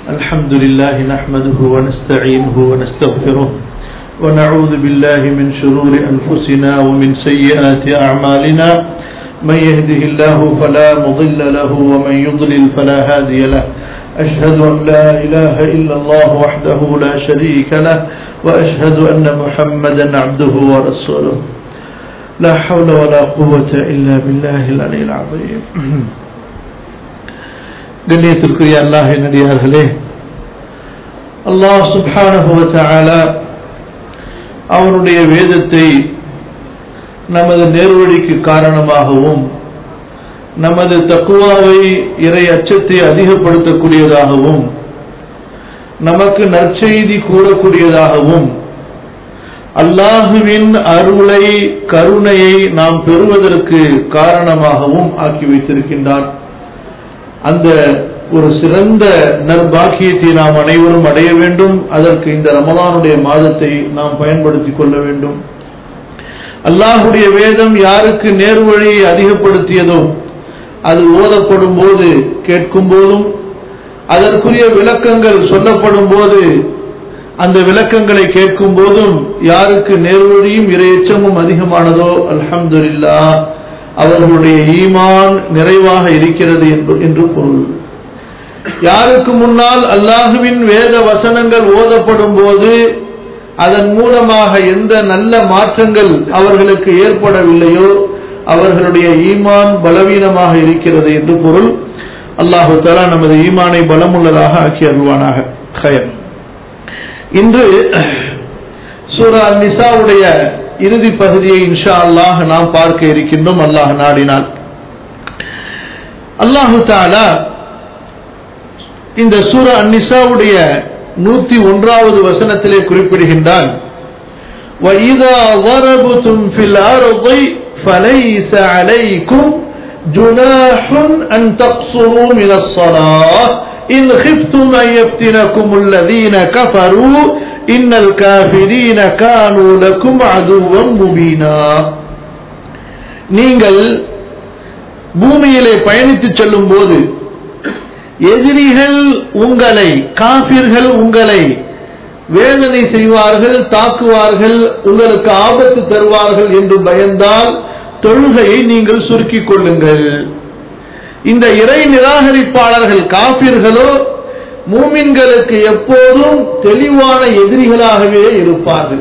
الحمد لله نحمده ونستعينه ونستغفره ونعوذ بالله من شرور أنفسنا ومن سيئات أعمالنا من يهده الله فلا مضل له ومن يضلل فلا هادي له أشهد أن لا إله إلا الله وحده لا شريك له وأشهد أن محمدا عبده ورسوله لا حول ولا قوة إلا بالله العلي العظيم கண்ணியத்திற்குரிய அல்லாஹ் நடிகார்களே அல்லாஹ் சுப்ஹானஹு வ தஆலா அவனுடைய வேதத்தை நமது நேர்வழிக்கு காரணமாகவும் நமது தக்குவாவை இறை அச்சத்தை அதிகப்படுத்தக்கூடியதாகவும் நமக்கு நற்செய்தி கூறக்கூடியதாகவும் அல்லாஹுவின் அருளை கருணையை நாம் பெறுவதற்கு காரணமாகவும் ஆக்கி வைத்திருக்கின்றான் அந்த ஒரு சிறந்த நற்பாக்கியத்தை நாம் அனைவரும் அடைய வேண்டும் அதற்கு இந்த ரமதானுடைய மாதத்தை நாம் பயன்படுத்திக் கொள்ள வேண்டும் அல்லாஹுடைய வேதம் யாருக்கு நேர்வழியை அதிகப்படுத்தியதோ அது ஓதப்படும் போது கேட்கும் போதும் அதற்குரிய விளக்கங்கள் சொல்லப்படும் போது அந்த விளக்கங்களை கேட்கும் போதும் யாருக்கு நேர்வழியும் இரையச்சமும் அதிகமானதோ அல்ஹம்துல்லா அவர்களுடைய ஈமான் நிறைவாக இருக்கிறது என்று பொருள் யாருக்கு முன்னால் அல்லாஹுவின் வேத வசனங்கள் ஓதப்படும் போது அதன் மூலமாக எந்த நல்ல மாற்றங்கள் அவர்களுக்கு ஏற்படவில்லையோ அவர்களுடைய ஈமான் பலவீனமாக இருக்கிறது என்று பொருள் அல்லாஹு தலா நமது ஈமானை பலமுள்ளதாக ஆக்கி அருள்வானாக ஹயர் இன்று சூரா நிசாவுடைய இறுதி பகுதியை இன்ஷா அல்லாஹ் நாம் பார்க்க இருக்கின்றோம் அல்லாஹ் நாடினால் அல்லாஹு தாலா இந்த சூரா அந்நிசாவுடைய நூத்தி ஒன்றாவது வசனத்திலே குறிப்பிடுகின்றான் وَإِذَا ضَرَبْتُمْ فِي الْأَرْضِ فَلَيْسَ عَلَيْكُمْ جُنَاحٌ أَن تَقْصُرُوا مِنَ الصَّلَاةِ إِنْ خِفْتُمْ أَن يَفْتِنَكُمُ الَّذِينَ كَفَرُوا إِنَّ الْكَافِرِينَ كَانُوا لَكُمْ عَدُوًّا مُبِينًا நீங்கள் பூமியிலே பயணித்து செல்லும் போது எதிரிகள் உங்களை காபிர்கள் உங்களை வேதனை செய்வார்கள் தாக்குவார்கள் உங்களுக்கு ஆபத்து தருவார்கள் என்று பயந்தால் தொழுகையை நீங்கள் சுருக்கிக் கொள்ளுங்கள் இந்த இறை நிராகரிப்பாளர்கள் காபிர்களோ மூமின்களுக்கு எப்போதும் தெளிவான எதிரிகளாகவே இருப்பார்கள்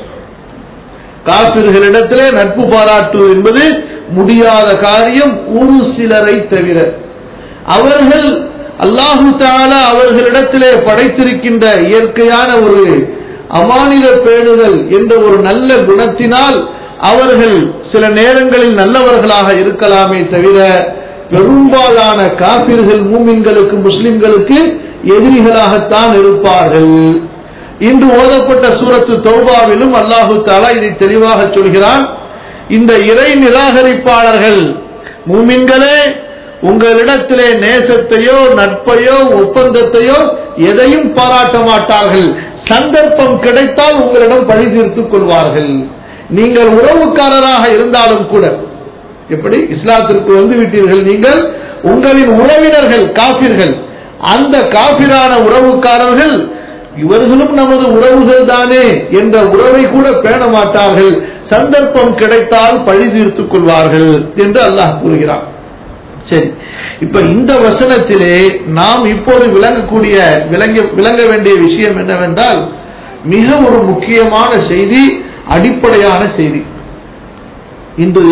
காபிர்களிடத்திலே நட்பு பாராட்டுவது என்பது முடியாத காரியம் ஒரு சிலரை தவிர அவர்கள் அல்லாஹு தாலா அவர்களிடத்திலே படைத்திருக்கின்ற இயற்கையான ஒரு அமானித பேணுதல் என்ற ஒரு நல்ல குணத்தினால் அவர்கள் சில நேரங்களில் நல்லவர்களாக இருக்கலாமே தவிர பெரும்பாலான காபிர்கள் மூமின்களுக்கு முஸ்லிம்களுக்கு எதிரிகளாகத்தான் இருப்பார்கள் இன்று ஓதப்பட்ட சூரத்து தௌபாவிலும் அல்லாஹு தாலா இதை தெளிவாக சொல்கிறான் இந்த இறை நிராகரிப்பாளர்கள் மூமின்களே உங்களிடத்திலே நேசத்தையோ நட்பையோ ஒப்பந்தத்தையோ எதையும் பாராட்ட மாட்டார்கள் சந்தர்ப்பம் கிடைத்தால் உங்களிடம் பழி தீர்த்துக் கொள்வார்கள் நீங்கள் உறவுக்காரராக இருந்தாலும் கூட எப்படி இஸ்லாத்திற்கு வந்து விட்டீர்கள் நீங்கள் உங்களின் உறவினர்கள் காபிர்கள் அந்த காபிரான உறவுக்காரர்கள் இவர்களும் நமது உறவுகள் தானே என்ற உறவை கூட பேண மாட்டார்கள் சந்தர்ப்பம் கிடைத்தால் பழி தீர்த்துக் கொள்வார்கள் என்று அல்லாஹ் கூறுகிறார் சரி இப்ப இந்த வசனத்திலே நாம் இப்போது விளங்கக்கூடிய விளங்க விளங்க வேண்டிய விஷயம் என்னவென்றால் மிக ஒரு முக்கியமான செய்தி அடிப்படையான செய்தி இன்று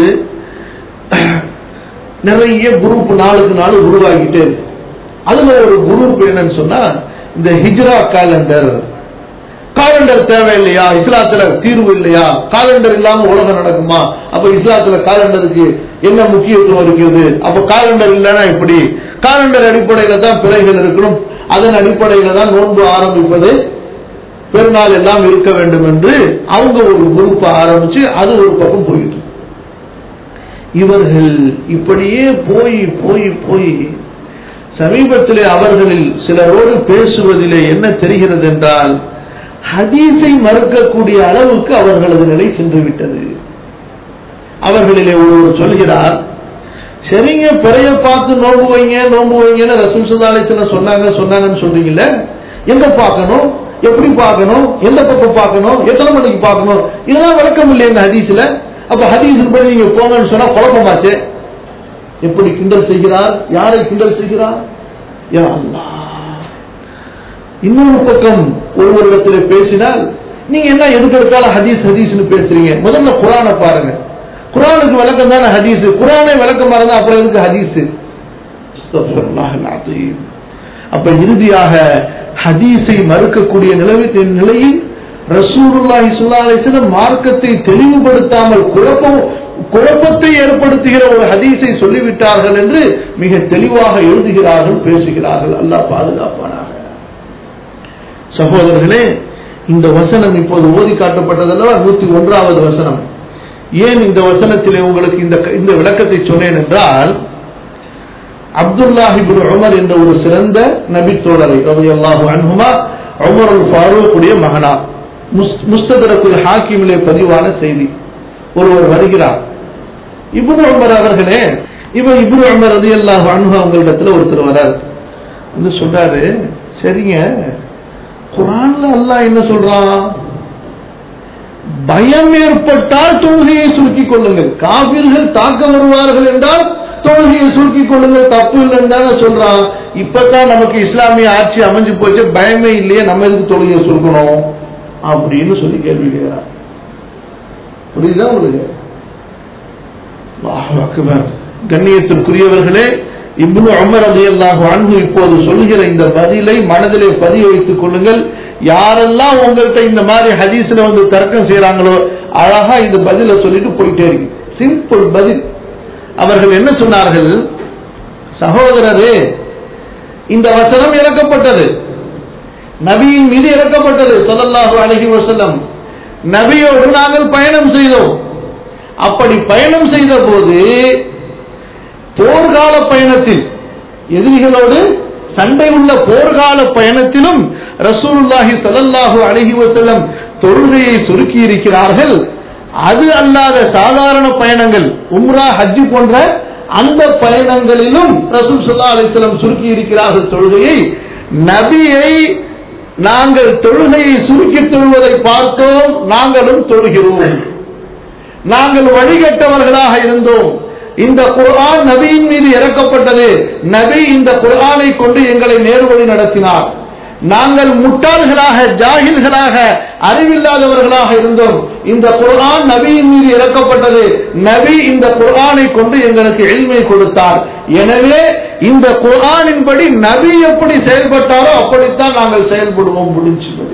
நிறைய குரூப் நாளுக்கு நாள் உருவாகிட்டே இருக்கு அதுல ஒரு குரூப் என்னன்னு சொன்னா இந்த ஹிஜ்ரா காலண்டர் காலண்டர் தேவையில்லையா இஸ்லாத்துல தீர்வு இல்லையா காலண்டர் இல்லாம உலகம் நடக்குமா அப்ப இஸ்லாத்துல காலண்டருக்கு என்ன முக்கியத்துவம் இருக்கிறது அப்ப காலண்டர் இல்லைன்னா எப்படி காலண்டர் அடிப்படையில தான் பிறைகள் இருக்கணும் அதன் அடிப்படையில தான் நோன்பு ஆரம்பிப்பது பெருநாள் எல்லாம் இருக்க வேண்டும் என்று அவங்க ஒரு குரூப் ஆரம்பிச்சு அது ஒரு பக்கம் போயிட்டு இவர்கள் இப்படியே போய் போய் போய் சமீபத்திலே அவர்களில் சிலரோடு பேசுவதிலே என்ன தெரிகிறது என்றால் ஹதீஸை மறுக்கக்கூடிய அளவுக்கு அவர்களது நிலை சென்று விட்டது அவர்களிலே ஒருவர் சொல்கிறார் சரிங்க பிறைய பார்த்து நோன்பு வைங்க நோன்பு வைங்கன்னு ரசூல் சல்லாஹ் சொன்னாங்க சொன்னாங்கன்னு சொல்றீங்கல்ல எங்க பார்க்கணும் எப்படி பார்க்கணும் எந்த பக்கம் பார்க்கணும் எத்தனை மணிக்கு பார்க்கணும் இதெல்லாம் விளக்கம் இல்லை இந்த ஹதீஸ்ல அப்ப ஹதீஸ் படி நீங்க போங்கன்னு சொன்னா குழப்பமாச்சு எப்படி கிண்டல் செய்கிறார் யாரை கிண்டல் செய்கிறார் யா அல்லாஹ் இன்னொரு பக்கம் ஒவ்வொரு இடத்துல பேசினால் நீங்க என்ன எதுக்கு எடுத்தாலும் ஹதீஸ் ஹதீஸ்னு பேசுறீங்க முதல்ல குரானை பாருங்க குரானுக்கு விளக்கம் தானே ஹதீஸ் குரானே விளக்கமா இருந்தா அப்புறம் எதுக்கு ஹதீஸ் அஸ்தக்ஃபிருல்லாஹ் அல்-அஸீம். அப்ப இறுதியாக ஹதீஸை மறுக்கக்கூடிய நிலவி நிலையில் ரசூலுல்லாஹி ஸல்லல்லாஹு அலைஹி வஸல்லம் மார்க்கத்தை தெளிவுபடுத்தாமல் குழப்பம் குழப்பத்தை ஏற்படுத்துகிற ஒரு ஹதீஸை சொல்லிவிட்டார்கள் என்று மிக தெளிவாக எழுதுகிறார்கள் பேசுகிறார்கள் அல்லாஹ் பாதுகாப்பானாக சகோதரர்களே இந்த வசனம் இப்போது ஓதி காட்டப்பட்டதல்லவா நூத்தி ஒன்றாவது வசனம் ஏன் இந்த வசனத்திலே உங்களுக்கு இந்த இந்த விளக்கத்தை சொன்னேன் என்றால் அப்துல்லாஹிபின் உமர் என்ற ஒரு சிறந்த நபி தோழரை ரலியல்லாஹு அன்ஹுமா உமர் அல் ஃபாரூக்குடைய மகனா முஸ்ததரக்குல் ஹாக்கிமிலே பதிவான செய்தி ஒருவர் வருகிறார் இப்னு உமர் அவர்களே இவன் இப்னு உமர் ரலியல்லாஹு அன்ஹு அவங்களிடத்துல ஒருத்தர் வரார் வந்து சொல்றாரு சரிங்க குரான்ல அல்லாஹ் என்ன சொல்றான் பயம் ஏற்பட்டால் தொழுகையை சுருக்கிக் கொள்ளுங்கள் காபிர்கள் தாக்க வருவார்கள் என்றால் தொழுகையை சுருக்கிக் கொள்ளுங்கள் தப்பு இல்லைன்னு தானே சொல்றான் இப்பதான் நமக்கு இஸ்லாமிய ஆட்சி அமைஞ்சு போச்சு பயமே இல்லையே நம்ம எதுக்கு தொழுகையை சுருக்கணும் அப்படின்னு சொல்லி கேள்வி கேட்கிறார் புரியுதா உங்களுக்கு அல்லாஹ் அக்பர் கண்ணியத்திற்குரியவர்களே இப்னு உமர் ரலியல்லாஹு அன்ஹு இப்போது சொல்லுகிற இந்த பதிலை மனதிலே பதிய வைத்துக் கொள்ளுங்கள் யாரெல்லாம் உங்கள்கிட்ட இந்த மாதிரி ஹதீஸ்ல வந்து தர்க்கம் செய்யறாங்களோ அழகா இந்த பதில சொல்லிட்டு போயிட்டே இருக்கு சிம்பிள் பதில் அவர்கள் என்ன சொன்னார்கள் சகோதரரே இந்த வசனம் இறக்கப்பட்டது நபியின் மீது இறக்கப்பட்டது ஸல்லல்லாஹு அலைஹி வஸல்லம் நபியோடு நாங்கள் பயணம் செய்தோம் அப்படி பயணம் செய்த போது போர்க்கால பயணத்தில் எதிரிகளோடு சண்டை உள்ள போர்க்கால பயணத்திலும் ரசூலுல்லாஹி ஸல்லல்லாஹு அலைஹி வஸல்லம் தொழுகையை சுருக்கி இருக்கிறார்கள் அது அல்லாத சாதாரண பயணங்கள் உம்ரா ஹஜ் போன்ற அந்த பயணங்களிலும் ரசூல் ஸல்லல்லாஹு அலைஹி வஸல்லம் சுருக்கி இருக்கிறார்கள் தொழுகையை நபியை நாங்கள் தொழுகையை சுருக்கி தொழுவதை பார்த்தோம் நாங்களும் தொழுகிறோம் நாங்கள் வழிகட்டவர்களாக இருந்தோம் இந்த குர்ஆன் நபியின் மீது இறக்கப்பட்டது நபி இந்த குர்ஆனை கொண்டு எங்களை நேர்வழி நடத்தினார் நாங்கள் முட்டாள்களாக ஜாகில்களாக அறிவில்லாதவர்களாக இருந்தோம் இந்த குர்ஆன் நபியின் மீது இறக்கப்பட்டது நபி இந்த குர்ஆனை கொண்டு எங்களுக்கு எளிமை கொடுத்தார் எனவே இந்த குர்ஆனின்படி நபி எப்படி செயல்பட்டாரோ அப்படித்தான் நாங்கள் செயல்படுவோம் முடிஞ்சு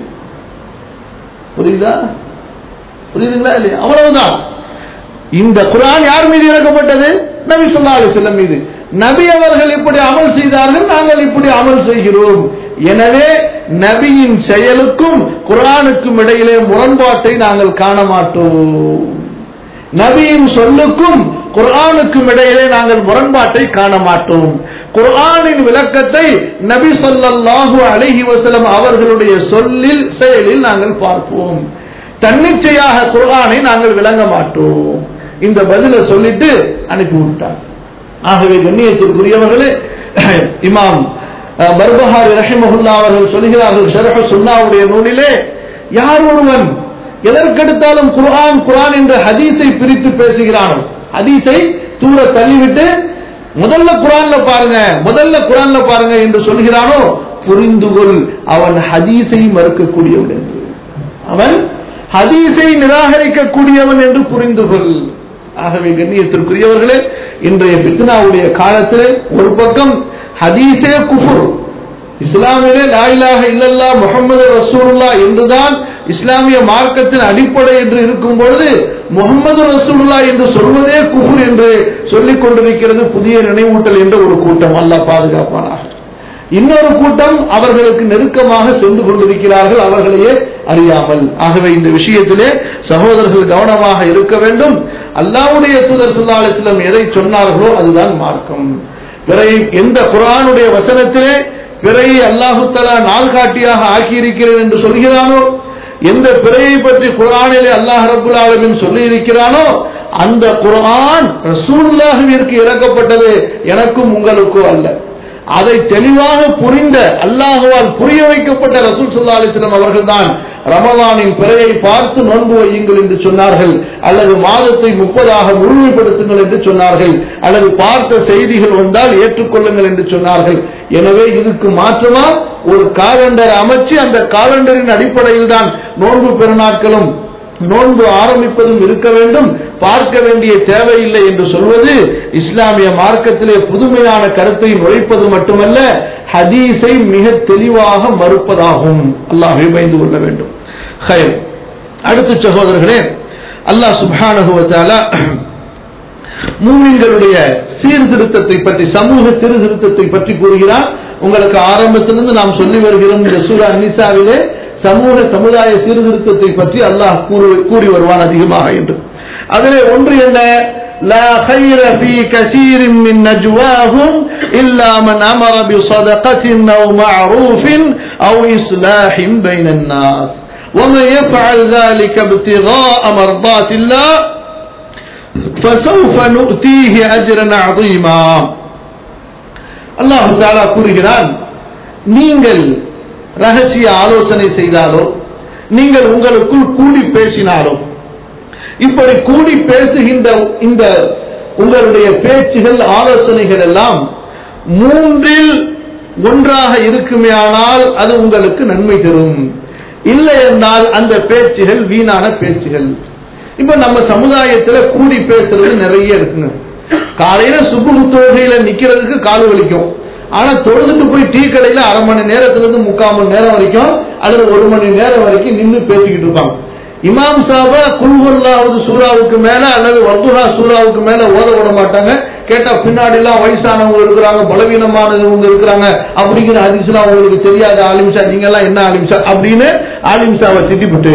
புரியுதா புரியுதுங்களா இல்லையா அவ்வளவுதான் இந்த குரான் யார் மீது இறக்கப்பட்டது நபி சொல்லா அலிசல்லம் மீது நபி அவர்கள் இப்படி அமல் செய்தார்கள் நாங்கள் இப்படி அமல் செய்கிறோம் எனவே நபியின் செயலுக்கும் குரானுக்கும் இடையிலே முரண்பாட்டை நாங்கள் காண மாட்டோம் நபியின் சொல்லுக்கும் குர்ஆனுக்கும் இடையிலே நாங்கள் முரண்பாட்டை காண மாட்டோம் குர்ஆனின் விளக்கத்தை நபி ஸல்லல்லாஹு அலைஹி வஸல்லம் அவர்களுடைய சொல்லில் செயலில் நாங்கள் பார்ப்போம் தன்னிச்சையாக குர்ஆனை நாங்கள் விளங்க மாட்டோம் இந்த பதிலை சொல்லிட்டு அனுப்பி விட்டார் ஆகவே கண்ணியத்திற்குரியவர்களே இமாம் அஹ், பர்பஹாரி ரஹிமஹுல்லா அவர்கள் சொல்கிறார்கள் ஷரஹ சுன்னாவுடைய நூலிலே யார் ஒருவன் எதற்கெடுத்தாலும் குர்ஆன் குர்ஆன் என்ற ஹதீஸை பிரித்து பேசுகிறானோ ஹதீஸை தூர தள்ளிவிட்டு முதல்ல குர்ஆன்ல பாருங்க முதல்ல குர்ஆன்ல பாருங்க என்று சொல்கிறானோ புரிந்து கொள் அவன் ஹதீஸை மறுக்கக்கூடியவன் என்று அவன் ஹதீஸை நிராகரிக்கக்கூடியவன் என்று புரிந்து கொள் ஆகவே கண்ணியத்திற்குரியவர்களே இன்றைய பித்னாவுடைய காலத்தில் ஒரு பக்கம் ஹதீஸே குஃபுர் இஸ்லாமிலே லாயிலாக இல்லல்லா முகமது ரசூலுல்லா என்றுதான் இஸ்லாமிய மார்க்கத்தின் அடிப்படை என்று இருக்கும் பொழுது முகமது ரசூலுல்லா என்று சொல்வதே குஃபுர் என்று சொல்லிக் கொண்டிருக்கிறது புதிய நினைவூட்டல் என்ற ஒரு கூட்டம் அல்லாஹ் பாதுகாப்பானாக இன்னொரு கூட்டம் அவர்களுக்கு நெருக்கமாக சென்று கொண்டிருக்கிறார்கள் அவர்களையே அறியாமல் ஆகவே இந்த விஷயத்திலே சகோதரர்கள் கவனமாக இருக்க வேண்டும் அல்லாவுடைய தூதர் ஸல்லல்லாஹு அலைஹி வஸல்லம் எதை சொன்னார்களோ அதுதான் மார்க்கம் பிறை எந்த குர்ஆனுடைய வசனத்திலே பிறையை அல்லாஹு தஆலா நாள்காட்டியாக ஆக்கியிருக்கிறேன் என்று சொல்கிறானோ எந்த பிறையை பற்றி குர்ஆனிலே அல்லாஹ் ரப்புல் ஆலமீன் சொல்லி இருக்கிறானோ அந்த குர்ஆன் ரசூலுல்லாஹிற்கு இறக்கப்பட்டது எனக்கும் உங்களுக்கும் அல்ல அதை தெளிவாக புரிந்த அல்லாஹுவால் புரிய வைக்கப்பட்ட ரசூல் சல்லா அலிஸ்லாம் அவர்கள்தான் ரமலானின் பிறையை பார்த்து நோன்பு வையுங்கள் என்று சொன்னார்கள் அல்லது மாதத்தை முப்பதாக முழுமைப்படுத்துங்கள் என்று சொன்னார்கள் அல்லது பார்த்த செய்திகள் வந்தால் ஏற்றுக்கொள்ளுங்கள் என்று சொன்னார்கள் எனவே இதுக்கு மாற்றமா ஒரு காலண்டர் அமைச்சு அந்த காலண்டரின் அடிப்படையில் தான் நோன்பு பெருநாட்களும் நோன்பு ஆரம்பிப்பதும் இருக்க வேண்டும் பார்க்க வேண்டிய தேவையில்லை என்று சொல்வது இஸ்லாமிய மார்க்கத்திலே புதுமையான கருத்தை நுழைப்பது மட்டுமல்ல ஹதீஸை மிக தெளிவாக மறுப்பதாகும் அல்லாஹ் பயந்து கொள்ள வேண்டும் ஹயர் அடுத்த சகோதரர்களே அல்லாஹ் சுபானுவத்தால மூமின்களுடைய சீர்திருத்தத்தை பற்றி சமூக சீர்திருத்தத்தை பற்றி கூறுகிறார் உங்களுக்கு ஆரம்பத்திலிருந்து நாம் சொல்லி வருகிறோம் இந்த சூரா நிசாவிலே சமூக சமுதாய சீர்திருத்தத்தை பற்றி அல்லாஹ் கூறி வருவான் அதிகமாக என்று அதிலே ஒன்று என்ன لا خير في كثير من نجواهم إلا من أمر بصدقة أو معروف أو إصلاح بين الناس ومن يفعل ذلك ابتغاء مرضات الله فسوف نؤتيه أجرا عظيما الله تعالى கூறுகிறான் நீங்கள் ரகசிய ஆலோசனை செய்தாலோ நீங்கள் உங்களுக்குள் கூடி பேசினாலோ இப்படி கூடி பேசுகின்ற இந்த உங்களுடைய பேச்சுகள் ஆலோசனைகள் எல்லாம் மூன்றில் ஒன்றாக இருக்குமேயானால் அது உங்களுக்கு நன்மை தரும் இல்லை என்றால் அந்த பேச்சுகள் வீணான பேச்சுகள் இப்ப நம்ம சமுதாயத்துல கூடி பேசுறது நிறைய இருக்குங்க காலையில சுபுகு தொழுகையில நிக்கிறதுக்கு கால் வலிக்கும் ஆனா தொழுதுட்டு போய் டீ கடையில அரை மணி நேரத்துல இருந்து முக்கால் மணி நேரம் வரைக்கும் அல்லது ஒரு மணி நேரம் வரைக்கும் நின்று பேசிக்கிட்டு இருப்பாங்க இமாம் சாபா குல்ஹுல்லாவது சூறாவுக்கு மேல அல்லது வர்துஹா சூறாவுக்கு மேல ஓத விட மாட்டாங்க கேட்டா பின்னாடி எல்லாம் வயசானவங்க இருக்கிறாங்க பலவீனமானவங்க இருக்கிறாங்க அப்படிங்கிற அதிசலாம் உங்களுக்கு தெரியாத ஆலிம்சா நீங்க எல்லாம் என்ன ஆலிம்சா அப்படின்னு ஆலிம்சாவை திட்டிவிட்டு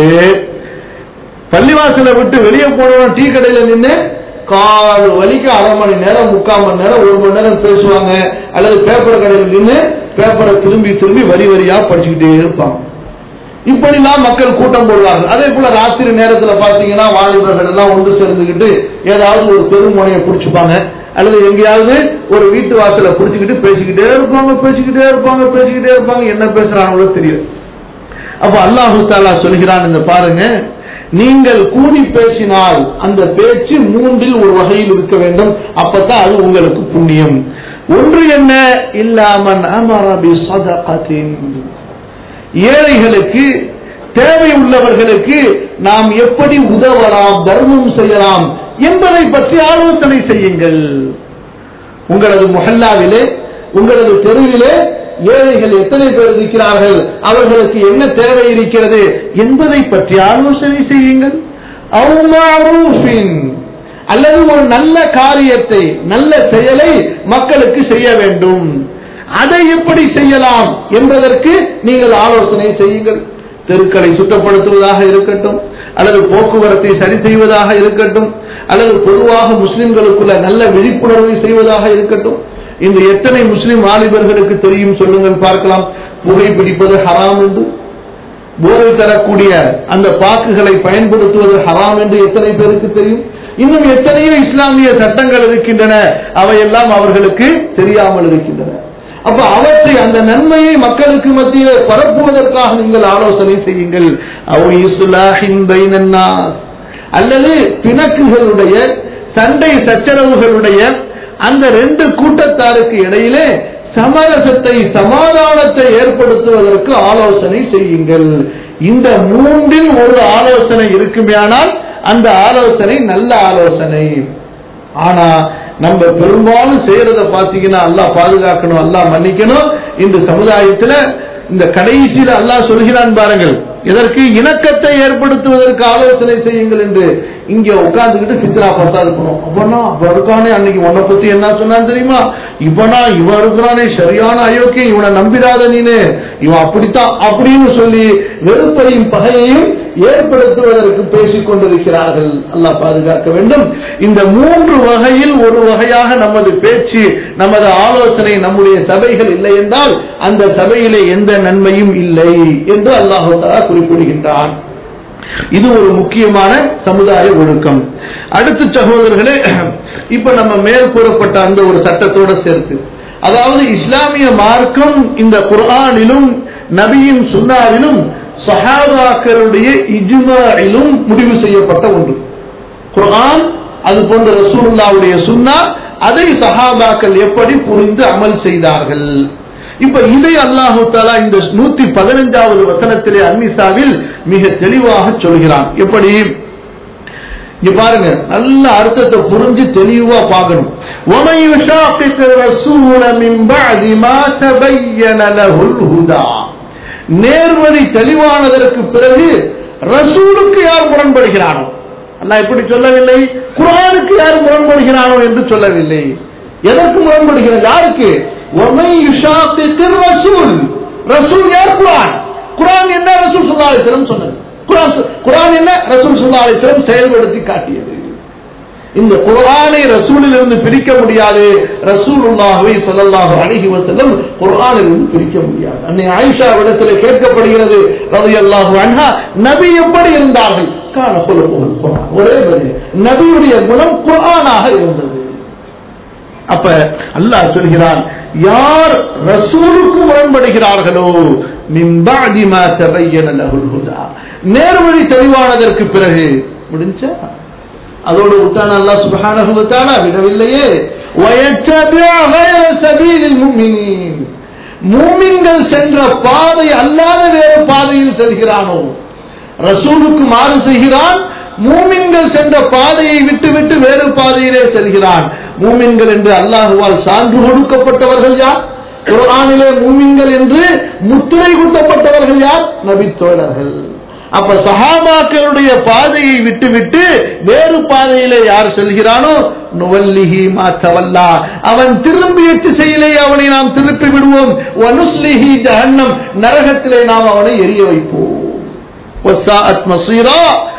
பள்ளிவாசலை விட்டு வெளியே போனவன் டீ கடையில நின்று கால் வலிக்கு அரை மணி நேரம் முக்கால் மணி நேரம் ஒரு மணி நேரம் பேசுவாங்க அல்லது பேப்பர் கடையில் நின்று பேப்பரை திரும்பி திரும்பி வரி வரியா படிச்சுக்கிட்டே இருப்பாங்க இப்படிலாம் மக்கள் கூட்டம் போடுவார்கள் அதே போல ராத்திரி நேரத்துல பாத்தீங்கன்னா வாலிபர்கள் எல்லாம் ஒன்று சேர்ந்துக்கிட்டு ஏதாவது ஒரு தெருமுனையை பிடிச்சுப்பாங்க அல்லது எங்கேயாவது ஒரு வீட்டு வாசலை பிடிச்சுக்கிட்டு பேசிக்கிட்டே இருப்பாங்க பேசிக்கிட்டே இருப்பாங்க பேசிக்கிட்டே இருப்பாங்க என்ன பேசுறாங்களோ தெரியும் அப்ப அல்லாஹு தாலா சொல்கிறான் இந்த பாருங்க நீங்கள் கூடி பேசினால் அந்த பேச்சு மூன்றில் ஒரு வகையில் இருக்க வேண்டும் அப்பதான் அது உங்களுக்கு புண்ணியம் ஒன்று என்ன இல்லாமன் அமரபி சதகத்தின் ஏழைகளுக்கு தேவை உள்ளவர்களுக்கு நாம் எப்படி உதவலாம் தர்மம் செய்யலாம் என்பதை பற்றி ஆலோசனை செய்யுங்கள் உங்களது முஹல்லாவிலே உங்களது தெருவிலே ஏழைகள் எத்தனை பேர் இருக்கிறார்கள் அவர்களுக்கு என்ன தேவை இருக்கிறது என்பதை பற்றி ஆலோசனை செய்யுங்கள் அல்லது ஒரு நல்ல காரியத்தை நல்ல செயலை மக்களுக்கு செய்ய வேண்டும் அதை எப்படி செய்யலாம் என்பதற்கு நீங்கள் ஆலோசனை செய்யுங்கள் தெருக்களை சுத்தப்படுத்துவதாக இருக்கட்டும் அல்லது போக்குவரத்தை சரி செய்வதாக இருக்கட்டும் அல்லது பொதுவாக முஸ்லிம்களுக்குள்ள நல்ல விழிப்புணர்வை செய்வதாக இருக்கட்டும் இன்று எத்தனை முஸ்லிம் வாலிபர்களுக்கு தெரியும் சொல்லுங்கள் பார்க்கலாம் புகைப்பிடிப்பது ஹராம் என்று போதை தரக்கூடிய அந்த பாக்குகளை பயன்படுத்துவது ஹராம் என்று எத்தனை பேருக்கு தெரியும் இன்னும் எத்தனையோ இஸ்லாமிய சட்டங்கள் இருக்கின்றன அவையெல்லாம் அவர்களுக்கு தெரியாமல் இருக்கின்றன அப்ப அவற்றை அந்த நன்மையை மக்களுக்கு மத்தியில் பரப்புவதற்காக நீங்கள் ஆலோசனை செய்யுங்கள் அல்லது பிணக்குகளுடைய சண்டை சச்சரவுகளுடைய அந்த ரெண்டு கூட்டத்தாருக்கு இடையிலே சமரசத்தை சமாதானத்தை ஏற்படுத்துவதற்கு ஆலோசனை செய்யுங்கள் இந்த மூன்றில் ஒரு ஆலோசனை இருக்குமேயானால் அந்த ஆலோசனை நல்ல ஆலோசனை ஆனா நம்ம பெரும்பாலும் செய்யறத பாத்தீங்கன்னா அல்லாஹ் பாதுகாக்கணும் அல்லாஹ் மன்னிக்கணும் இந்த சமுதாயத்துல இந்த கடைசியில அல்லாஹ் சொல்கிறான் பாருங்கள் இதற்கு இணக்கத்தை ஏற்படுத்துவதற்கு ஆலோசனை செய்யுங்கள் என்று இங்க உட்கார்ந்துக்கிட்டு பித்ரா பசாது பண்ணும் அவனா அவ இருக்கானே அன்னைக்கு உன்னை பத்தி என்ன சொன்னான்னு தெரியுமா இவனா இவன் இருக்கிறானே சரியான அயோக்கியம் இவனை நம்பிடாத நீனு இவன் அப்படித்தான் அப்படின்னு சொல்லி வெறுப்பையும் பகையையும் ஏற்படுத்துவதற்கு பேசிக் கொண்டிருக்கிறார்கள் அல்லாஹ் பாதுகாக்க வேண்டும் இந்த மூன்று வகையில் ஒரு வகையாக நமது பேச்சு நமது ஆலோசனை நம்முடைய சபைகள் இல்லை என்றால் அந்த சபையிலே எந்த நன்மையும் இல்லை என்று அல்லாஹு குறிப்பிடுகின்றான் இது ஒரு முக்கியமான சமுதாய ஒழுக்கம் அடுத்த சகோதரர்களே இப்ப நம்ம மேல் கூறப்பட்ட அந்த ஒரு சட்டத்தோட சேர்த்து அதாவது இஸ்லாமிய மார்க்கம் இந்த குர்ஆனிலும் நபியின் சுன்னாவிலும் சஹாபாக்களுடைய இஜ்மாயிலும் முடிவு செய்யப்பட்ட ஒன்று குர்ஆன் அது போன்ற ரசூலுல்லாவுடைய சுன்னா அதை சஹாபாக்கள் எப்படி புரிந்து அமல் செய்தார்கள் இப்ப இதை அல்லாஹு தாலா இந்த நூத்தி பதினஞ்சாவது வசனத்திலே அன்னிசாவில் மிக தெளிவாக சொல்கிறான் எப்படி இங்க பாருங்க நல்ல அர்த்தத்தை புரிஞ்சு தெளிவா பார்க்கணும் وَمَن يُشَاقِقِ الرَّسُولَ مِن بَعْدِ مَا تَبَيَّنَ لَهُ الْهُدَى நேர்வழி தெளிவானதற்கு பிறகு ரசூலுக்கு யார் முரண்படுகிறானோ அல்லாஹ் எப்படி சொல்லவில்லை குர்ஆனுக்கு யார் முரண்படுகிறானோ என்று சொல்லவில்லை எதற்கு முரண்படுகிறார் யாருக்கு وَمَن يُشَاقِقِ الرَّسُولَ ரசூல் யார் குர்ஆன் குர்ஆன் என்ன ரசூல் ஸல்லல்லாஹு அலைஹி வஸல்லம் சொன்னது குர்ஆன் குர்ஆன் என்ன ரசூல் ஸல்லல்லாஹு அலைஹி வஸல்லம் செயல்படுத்தி காட்டியது இந்த குர்ஆனை ரசூலில் இருந்து பிரிக்க முடியாது ரசூலுல்லாஹி ஸல்லல்லாஹு அலைஹி வஸல்லம் குர்ஆனில் இருந்து பிரிக்க முடியாது அன்னை ஆயிஷா இடத்திலே கேட்கப்படுகிறது ரலியல்லாஹு அன்ஹா நபி எப்படி இருந்தார்கள் கான குலுகுல் குர்ஆன் ஒரே பதில் நபியுடைய குணம் குர்ஆனாக இருந்தது அப்ப அல்லாஹ் சொல்கிறான் யார் ரசூலுக்கு முரண்படுகிறார்களோ மின் பஅதி மா தபையன லஹுல் ஹுதா நேர்வழி தெளிவானதற்கு பிறகு முடிஞ்சா அதோடு விட்டான் அல்லாஹ் சுப்ஹானஹு வ தஆலா விடவில்லையே வயத்தபிஅ غير سبيل المؤمنين மூமின்கள் சென்ற பாதை அல்லாத வேறு பாதையில் செல்கிறானோ ரசூலுக்கு மாறு செய்கிறான் மூமின்கள் சென்ற பாதையை விட்டுவிட்டு வேறு பாதையிலே செல்கிறான் மூமின்கள் என்று அல்லாஹுவால் சான்று கொடுக்கப்பட்டவர்கள் யார் குர்ஆனிலே மூமின்கள் என்று முத்திரை குத்தப்பட்டவர்கள் யார் நபி தோழர்கள் அப்ப சஹாபாக்களுடைய பாதையை விட்டுவிட்டு வேறு பாதையிலே யார் செல்கிறானோ நுவல்லிஹி மா தவல்லா அவன் திரும்பிய திசையிலே அவனை நாம் திருப்பி விடுவோம் வனுஸ்லிஹி ஜஹன்னம் நரகத்திலே நாம் அவனை எரிய வைப்போம் வஸ்ஸாஅத் மஸீரா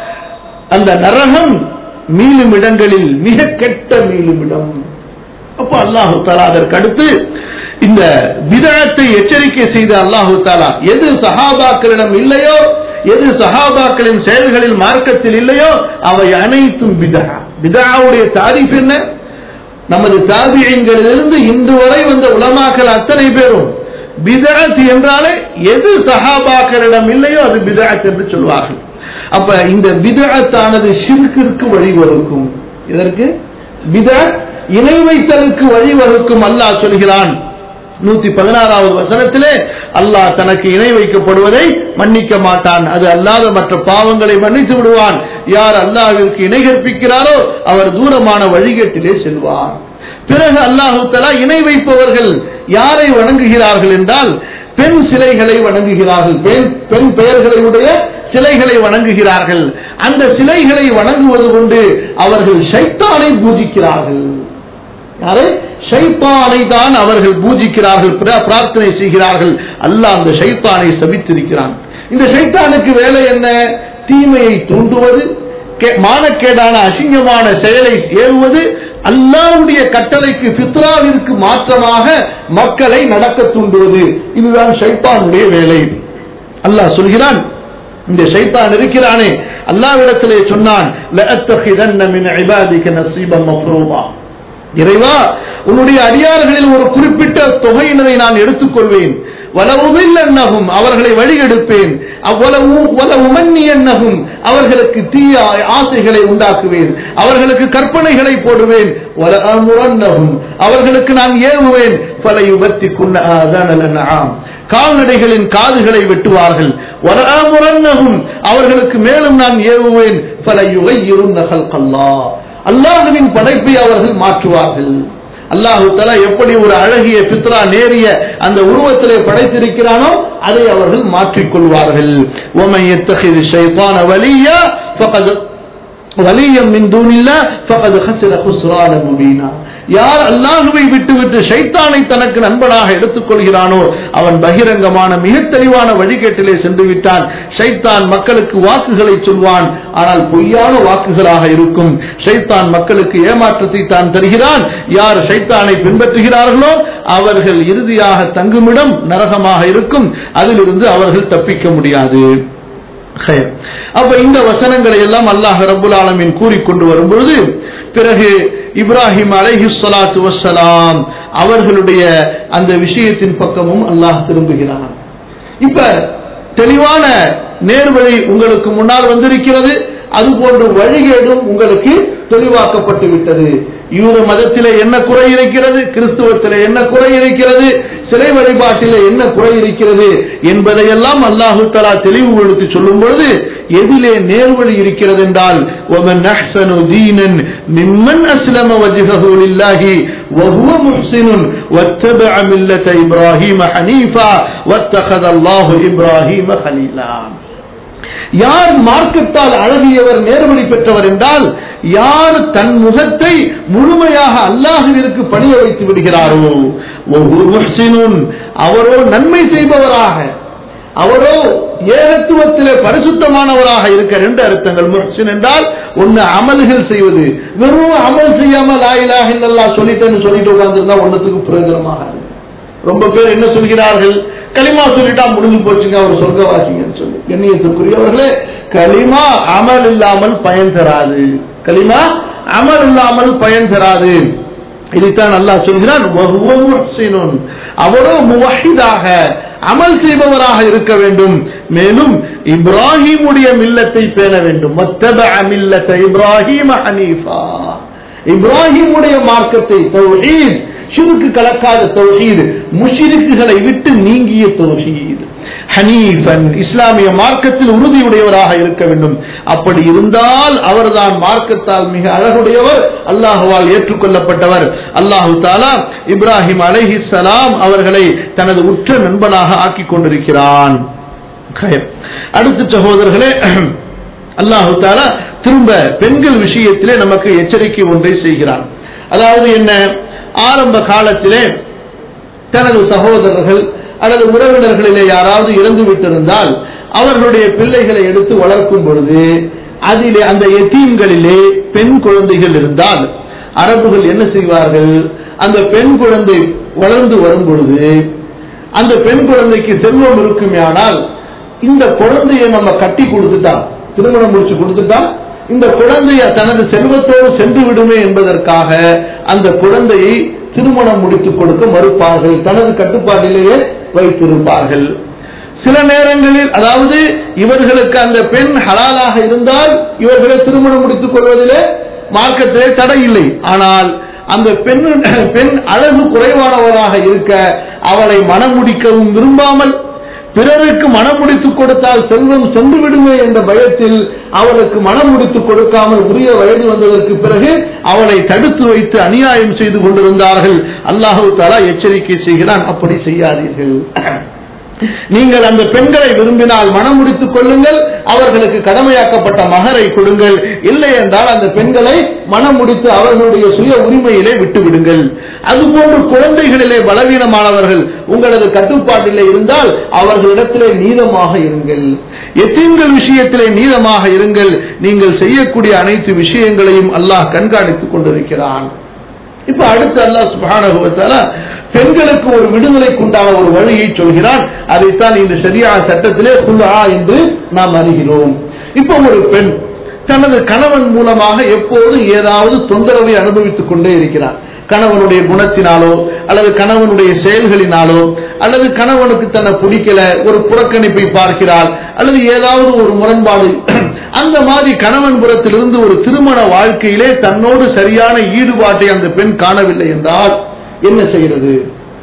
அந்த நரகம் மீளும் இடங்களில் மிக கெட்ட மீளும் இடம் அப்ப அல்லாஹு தாலா அதற்கு அடுத்து இந்த விதத்தை எச்சரிக்கை செய்த அல்லாஹு தாலா எது சஹாபாக்களிடம் இல்லையோ எது சஹாபாக்களின் செயல்களில் மார்க்கத்தில் இல்லையோ அவை அனைத்தும் பிதா பிதாவுடைய தாரிஃப் என்ன நமது தாபியங்களிலிருந்து இன்று வரை வந்த உலமாக்கள் அத்தனை பேரும் பிதஅத் என்றாலே எது சஹாபாக்களிடம் இல்லையோ அது பிதஅத் என்று சொல்வார்கள் அப்ப இந்த பிதஅத்தானது ஷிர்கிற்கு வழிவகுக்கும் இதற்கு பிதஅத் இணை வைத்தலுக்கு வழிவகுக்கும் அல்லாஹ் சொல்கிறான் நூத்தி பதினாறாவது வசனத்திலே அல்லாஹ் தனக்கு இணை வைக்கப்படுவதை மன்னிக்க மாட்டான் அது அல்லாத மற்ற பாவங்களை மன்னித்து விடுவான் யார் அல்லாஹ்விற்கு இணை கற்பிக்கிறாரோ அவர் தூரமான வழிகேட்டிலே செல்வார் பிறகு அல்லாஹு தலா இணை வைப்பவர்கள் யாரை வணங்குகிறார்கள் என்றால் பெண் சிலைகளை வணங்குகிறார்கள் பெண் பெண் பெயர்களை உடைய சிலைகளை வணங்குகிறார்கள் அந்த சிலைகளை வணங்குவது கொண்டு அவர்கள் ஷைத்தானை பூஜிக்கிறார்கள் யாரை ஷைத்தானை தான் அவர்கள் பூஜிக்கிறார்கள் பிர- பிரார்த்தனை செய்கிறார்கள் அல்லாஹ் அந்த ஷைத்தானை சபித்திருக்கிறான் இந்த ஷைத்தானுக்கு வேலை என்ன தீமையை தூண்டுவது கே- மானக்கேடான அசிங்கமான செயலை ஏவுவது அல்லாஹ்வுடைய கட்டளைக்கு ஃபித்ராவிற்கு மாற்றமாக மக்களை நடக்க தூண்டுவது இதுதான் ஷைத்தானுடைய வேலை அல்லாஹ் சொல்கிறான் இந்த ஷைத்தான் இருக்கிறானே அல்லாஹ்விடத்திலே சொன்னான் லஅத்தகிதன்ன மின் இபாதிக நஸீபம் மஃப்ரூமா இறைவா உன்னுடைய அடியார்களில் ஒரு குறிப்பிட்ட தொகையினரை நான் எடுத்துக்கொள்வேன் வலவுதில்லன்னகும் அவர்களை வழிகெடுப்பேன் அவ்வளவு வலவுமன்னியன்னகும் அவர்களுக்கு தீய ஆசைகளை உண்டாக்குவேன் அவர்களுக்கு கற்பனைகளை போடுவேன் வலஅமுரன்னகும் அவர்களுக்கு நான் ஏவுவேன் பல யுபத்தி குன்ன கால்நடைகளின் காதுகளை வெட்டுவார்கள் வலஅமுரன்னகும் அவர்களுக்கு மேலும் நான் ஏவுவேன் பல யுகையிருன் நகல் கல்லா அல்லாஹுவின் படைப்பை அவர்கள் மாற்றுவார்கள் அல்லாஹு தலா எப்படி ஒரு அழகிய பித்ரா நேரிய அந்த உருவத்திலே படைத்திருக்கிறானோ அதை அவர்கள் மாற்றிக்கொள்வார்கள் وَمَن يَتَّخِذِ الشَّيْطَانَ وَلِيًّا فَقَدْ வலியம் மின் தூனில்லா ஃபகத் ஹஸர ஹுஸ்ரான முபீனா யார் அல்லாஹுவை விட்டுவிட்டு ஷைத்தானை தனக்கு நண்பனாக எடுத்துக்கொள்கிறானோ அவன் பகிரங்கமான மிக தெளிவான வழிகேட்டிலே சென்று விட்டான் ஷைத்தான் மக்களுக்கு வாக்குகளை சொல்வான் ஆனால் பொய்யான வாக்குகளாக இருக்கும் ஷைத்தான் மக்களுக்கு ஏமாற்றத்தை தான் தருகிறான் யார் ஷைத்தானை பின்பற்றுகிறார்களோ அவர்கள் இறுதியாக தங்குமிடம் நரகமாக இருக்கும் அதிலிருந்து அவர்கள் தப்பிக்க முடியாது ஹைர். அப்ப இந்த வசனங்களை எல்லாம் அல்லாஹ் ரபுல் ஆலமீன் கூறிக்கொண்டு வரும்பொழுது பிறகு இப்ராஹிம் அலைஹி ஸலாத்து வஸ்ஸலாம் அவர்களுடைய அந்த விஷயத்தின் பக்கமும் அல்லாஹ் திரும்புகிறான் இப்ப தெளிவான நேர்வழி உங்களுக்கு முன்னால் வந்திருக்கிறது அதுபோன்று வழிகேடும் உங்களுக்கு தெளிவாக்கப்பட்டு விட்டது யூத மதத்திலே என்ன குறை இருக்கிறது கிறிஸ்துவத்திலே என்ன குறை இருக்கிறது சிலை வழிபாட்டிலே என்ன குறை இருக்கிறது என்பதையெல்லாம் அல்லாஹு தலா தெளிவுபடுத்தி சொல்லும் பொழுது எதிலே நேர்வழி இருக்கிறது என்றால் وَمَنْ أَحْسَنُ دِينًا مِمَّنْ أَسْلَمَ وَجْهَهُ لِلَّهِ وَهُوَ مُحْسِنٌ وَاتَّبَعَ مِلَّةَ إِبْرَاهِيمَ حَنِيفًا وَاتَّخَذَ اللَّهُ إِبْرَاهِيمَ خَلِيلًا யார் மார்க்கத்தால் அழகியவர் நேர்வழி பெற்றவர் என்றால் யார் தன் முகத்தை முழுமையாக அல்லாஹுவிற்கு பணிய வைத்து விடுகிறாரோ ஒவ்வொரு முஹ்சினுன் அவரோ நன்மை செய்பவராக அவரோ ஏகத்துவத்திலே பரிசுத்தமானவராக இருக்க ரெண்டு அர்த்தங்கள் முஹ்சின் என்றால் ஒன்னு அமல்கள் செய்வது வெறும் அமல் செய்யாம லா இலாஹ இல்லல்லாஹ் சொல்லிட்டேன்னு சொல்லிட்டு உட்கார்ந்திருந்தா ஒன்னத்துக்கு பிரயோஜனமாக இருக்கு. ரொம்ப பேர் என்ன சொல்கிறார்கள் களிமா சொல்லிட்டா முடிஞ்சு போச்சுங்க அவர் சொர்க்கவாசிங்கன்னு சொல்லி கண்ணியத்துக்குரியவர்களே களிமா அமல் இல்லாமல் பயன் தராது களிமா அமல் இல்லாமல் பயன் தராது இதைத்தான் அல்லாஹ் சொல்கிறான் "வஹுவ முஹ்சினுன்." அவரோ முவஹிதாக அமல் செய்பவராக இருக்க வேண்டும் மேலும் இப்ராஹிமுடைய மில்லத்தை பேண வேண்டும் வத்தபஅ மில்லத்த இப்ராஹிம ஹனீஃபா இப்ராஹிமுடைய மார்க்கத்தை தௌஹீத் ஷிருக்கு கலக்காத தௌஹீத் முஷிரிக்குகளை விட்டு நீங்கிய தௌஹீத் ஹனீஃபன் இஸ்லாமிய மார்க்கத்தில் உறுதியுடையவராக இருக்க வேண்டும் அப்படி இருந்தால் அவர்தான் மார்க்கத்தால் மிக அழகுடையவர் அல்லாஹுவால் ஏற்றுக்கொள்ளப்பட்டவர் அல்லாஹு தாலா இப்ராஹிம் அலைஹிஸ்ஸலாம் அவர்களை தனது உற்ற நண்பனாக ஆக்கிக் கொண்டிருக்கிறான் கயர். அடுத்த சகோதரர்களே அல்லாஹு தாலா திரும்ப பெண்கள் விஷயத்திலே நமக்கு எச்சரிக்கை ஒன்றை செய்கிறான் அதாவது என்ன ஆரம்ப காலத்திலே தனது சகோதரர்கள் அல்லது உறவினர்களிலே யாராவது இறந்து விட்டிருந்தால் அவர்களுடைய பிள்ளைகளை எடுத்து வளர்க்கும் பொழுது அதிலே அந்த எத்தீம்களிலே பெண் குழந்தைகள் இருந்தால் அரபுகள் என்ன செய்வார்கள் அந்த பெண் குழந்தை வளர்ந்து வரும் பொழுது அந்த பெண் குழந்தைக்கு செல்வம் இருக்குமேயானால் இந்த குழந்தையை நம்ம கட்டி கொடுத்துட்டா திருமணம் முடிச்சு கொடுத்துட்டா இந்த குழந்தைய தனது செல்வத்தோடு சென்று விடுமே என்பதற்காக அந்த குழந்தையை திருமணம் முடித்துக் கொடுக்க மறுப்பார்கள் தனது கட்டுப்பாட்டிலேயே வைத்திருப்பார்கள் சில நேரங்களில் அதாவது இவர்களுக்கு அந்த பெண் ஹலாலாக இருந்தால் இவர்களை திருமணம் முடித்துக் கொள்வதிலே மார்க்கத்திலே தடை இல்லை ஆனால் அந்த பெண் பெண் அழகு குறைவானவராக இருக்க அவளை மனம் முடிக்கவும் விரும்பாமல் பிறருக்கு மனம் முடித்துக் கொடுத்தால் செல்வம் சென்று விடுமே என்ற பயத்தில் அவளுக்கு மனம் முடித்துக் கொடுக்காமல் உரிய வயது வந்ததற்கு பிறகு அவளை தடுத்து வைத்து அநியாயம் செய்து கொண்டிருந்தார்கள் அல்லாஹு தாலா எச்சரிக்கை செய்கிறான் அப்படி செய்யாதீர்கள் நீங்கள் அந்த பெண்களை விரும்பினால் மனம் முடித்துக் கொள்ளுங்கள் அவர்களுக்கு கடமையாக்கப்பட்ட மகரை கொடுங்கள் இல்லை என்றால் அந்த பெண்களை மனம் முடித்து அவர்களுடைய சுய உரிமையிலே விட்டுவிடுங்கள் அதுபோன்று குழந்தைகளிலே பலவீனமானவர்கள் உங்களது கட்டுப்பாட்டிலே இருந்தால் அவர்களிடத்திலே நீதமாக இருங்கள் எத்தீன்கள் விஷயத்திலே நீதமாக இருங்கள் நீங்கள் செய்யக்கூடிய அனைத்து விஷயங்களையும் அல்லாஹ் கண்காணித்துக் கொண்டிருக்கிறான் இப்ப அடுத்து அல்லாஹ் சுப்ஹானஹு வ தஆலா பெண்களுக்கு ஒரு விடுதலைக்குண்டான ஒரு வழியை சொல்கிறான் அதைத்தான் இந்த சரியா சட்டத்திலே குல்ஆ என்று நாம் அறிகிறோம் இப்ப ஒரு பெண் தனது கணவன் மூலமாக எப்போதும் ஏதாவது தொந்தரவை அனுபவித்துக் கொண்டே இருக்கிறார் கணவனுடைய குணத்தினாலோ அல்லது கணவனுடைய செயல்களினாலோ அல்லது கணவனுக்கு தன்னை பிடிக்கல ஒரு புறக்கணிப்பை பார்க்கிறாள் அல்லது ஏதாவது ஒரு முரண்பாடு அந்த மாதிரி கணவன் புறத்திலிருந்து ஒரு திருமண வாழ்க்கையிலே தன்னோடு சரியான ஈடுபாட்டை அந்த பெண் காணவில்லை என்றால் என்ன செய்கிறது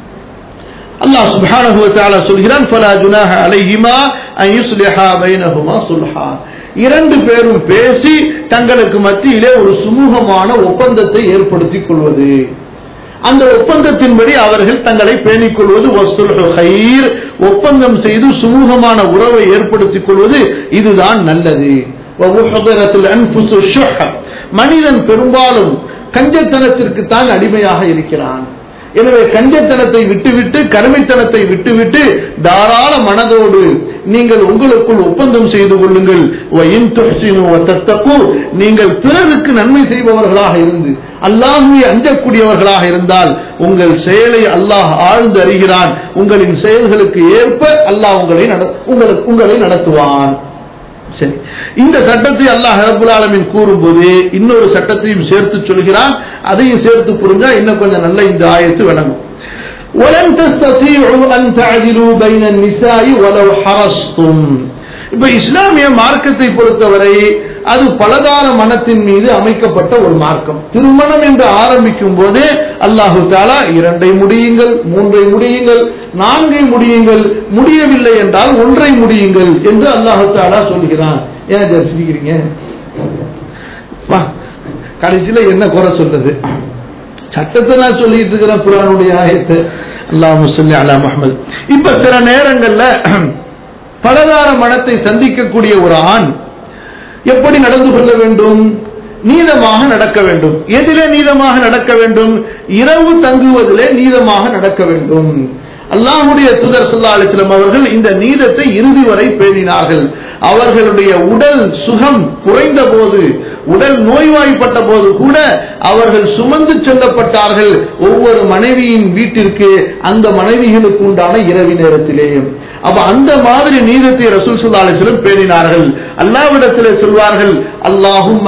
அல்லாஹ் சுப்ஹானஹு வ தஆலா சொல்கிறான் ஃபலா ஜுனாஹ அலைஹிமா அன் யுஸ்லிஹா பைனஹுமா சுல்ஹா இரண்டு பேரும் பேசி தங்களுக்கு மத்தியிலே ஒரு சுமூகமான ஒப்பந்தத்தை ஏற்படுத்திக் கொள்வது அந்த ஒப்பந்தத்தின்படி அவர்கள் தங்களை பேணிக் கொள்வது வஸ்ஸுல்ஹு கைர் ஒப்பந்தம் செய்து சுமூகமான உறவை ஏற்படுத்திக் கொள்வது இதுதான் நல்லது வஉஹ்திரத்தில் அன்ஃபுஸு ஷுஹ் மனிதன் பெரும்பாலும் கஞ்சத்தனத்திற்கு தான் அடிமையாக இருக்கிறான் எனவே கஞ்சத்தனத்தை விட்டுவிட்டு கருமைத்தனத்தை விட்டுவிட்டு தாராள மனதோடு நீங்கள் உங்களுக்குள் ஒப்பந்தம் செய்து கொள்ளுங்கள் வயின் துஹ்சினு வத்தத்தகு நீங்கள் பிறருக்கு நன்மை செய்பவர்களாக இருந்து அல்லாஹுவை அஞ்சக்கூடியவர்களாக இருந்தால் உங்கள் செயலை அல்லாஹ் ஆழ்ந்து அறிகிறான் உங்களின் செயல்களுக்கு ஏற்ப அல்லாஹ் உங்களை நட- உங்களுக்கு உங்களை நடத்துவான் சரி இந்த சட்டத்தை அல்லாஹ் ரபுல் ஆலமின் கூறும்போது இன்னொரு சட்டத்தையும் சேர்த்து சொல்கிறான் அதையும் சேர்த்து புரிஞ்சா இன்னும் கொஞ்சம் நல்ல இந்த ஆயத்து விளங்கும் ولن تستطيعوا أن تعدلوا بين النساء ولو حرصتم இப்ப இஸ்லாமிய மார்க்கத்தை பொறுத்தவரை அது பலதார மனத்தின் மீது அமைக்கப்பட்ட ஒரு மார்க்கம் திருமணம் என்று ஆரம்பிக்கும் போதே அல்லாஹு தாலா இரண்டை முடியுங்கள் மூன்றை முடியுங்கள் நான்கை முடியுங்கள் முடியவில்லை என்றால் ஒன்றை முடியுங்கள் என்று அல்லாஹு தாலா சொல்கிறான் ஏன் தரிசிக்கிறீங்க கடைசியில என்ன குறை சொல்றது சட்டத்தை நான் சொல்லிட்டு இருக்கிறேன் குரானுடைய ஆயத்து அல்லாஹ் முசல்லி அலா முகமது இப்ப சில நேரங்கள்ல பலதார மனத்தை சந்திக்கக்கூடிய ஒரு ஆண் எப்படி நடந்து கொள்ள வேண்டும் நீதமாக நடக்க வேண்டும் எதிலே நீதமாக நடக்க வேண்டும் இரவு தங்குவதிலே நீதமாக நடக்க வேண்டும் அல்லாஹுடைய தூதர் சொல்லா அலிஸ்லாம் அவர்கள் இந்த நீதத்தை இறுதி வரை பேணினார்கள் அவர்களுடைய உடல் சுகம் குறைந்த போது உடல் நோய்வாய்ப்பட்ட போது கூட அவர்கள் சுமந்து செல்லப்பட்டார்கள் ஒவ்வொரு மனைவியின் வீட்டிற்கு அந்த மனைவிகளுக்கு உண்டான இரவி நேரத்திலே அப்ப அந்த மாதிரி நீதத்தை ரசூல் சுல்லா அலிஸ்லம் பேணினார்கள் அல்லாவிடத்திலே சொல்வார்கள் அல்லாஹும்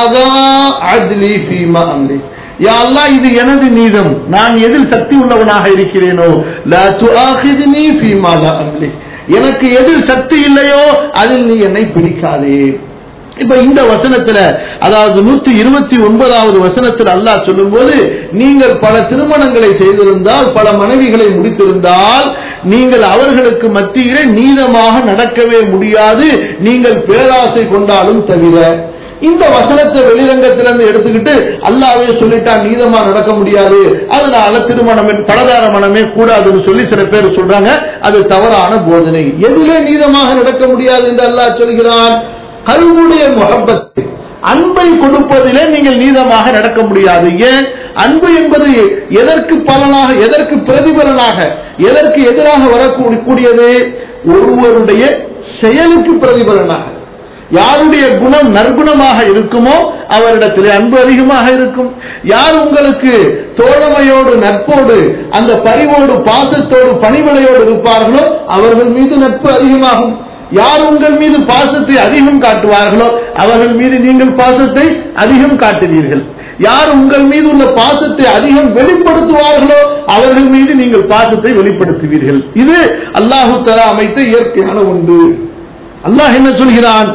யா அல்லாஹ் இது எனது நீதம் நான் எதில் சக்தி உள்ளவனாக இருக்கிறேனோ லா துஆஹிதுனி ஃபீமா லா அம்லிக் எனக்கு எதில் சக்தி இல்லையோ அதில் நீ என்னை பிடிக்காதே இப்ப இந்த வசனத்துல அதாவது நூத்தி இருபத்தி ஒன்பதாவது வசனத்தில் அல்லாஹ் சொல்லும் போது நீங்கள் பல திருமணங்களை செய்திருந்தால் பல மனைவிகளை முடித்திருந்தால் நீங்கள் அவர்களுக்கு மத்தியிலே நீதமாக நடக்கவே முடியாது நீங்கள் பேராசை கொண்டாலும் தவிர இந்த வசனத்தை வெளிரங்கத்திலிருந்து எடுத்துக்கிட்டு அல்லாவே சொல்லிட்டான் நீதமா நடக்க முடியாது அதனால திருமணமே பலதார மனமே கூடாதுன்னு சொல்லி சில பேர் சொல்றாங்க அது தவறான போதனை எதிலே நீதமாக நடக்க முடியாது என்று அல்லாஹ் சொல்கிறான் கல்வுடைய முகப்பத்து அன்பை கொடுப்பதிலே நீங்கள் நீதமாக நடக்க முடியாது ஏன் அன்பு என்பது எதற்கு பலனாக எதற்கு பிரதிபலனாக எதற்கு எதிராக வரக்கூடியது ஒருவருடைய செயலுக்கு பிரதிபலனாக யாருடைய குணம் நற்குணமாக இருக்குமோ அவரிடத்திலே அன்பு அதிகமாக இருக்கும் யார் உங்களுக்கு தோழமையோடு நட்போடு அந்த பரிவோடு பாசத்தோடு பணிவிடையோடு இருப்பார்களோ அவர்கள் மீது நட்பு அதிகமாகும் யார் உங்கள் மீது பாசத்தை அதிகம் காட்டுவார்களோ அவர்கள் மீது நீங்கள் பாசத்தை அதிகம் காட்டுவீர்கள் யார் உங்கள் மீது உள்ள பாசத்தை அதிகம் வெளிப்படுத்துவார்களோ அவர்கள் மீது நீங்கள் பாசத்தை வெளிப்படுத்துவீர்கள் இது அல்லாஹு தலா அமைத்த இயற்கையான ஒன்று அல்லாஹ் என்ன சொல்கிறான்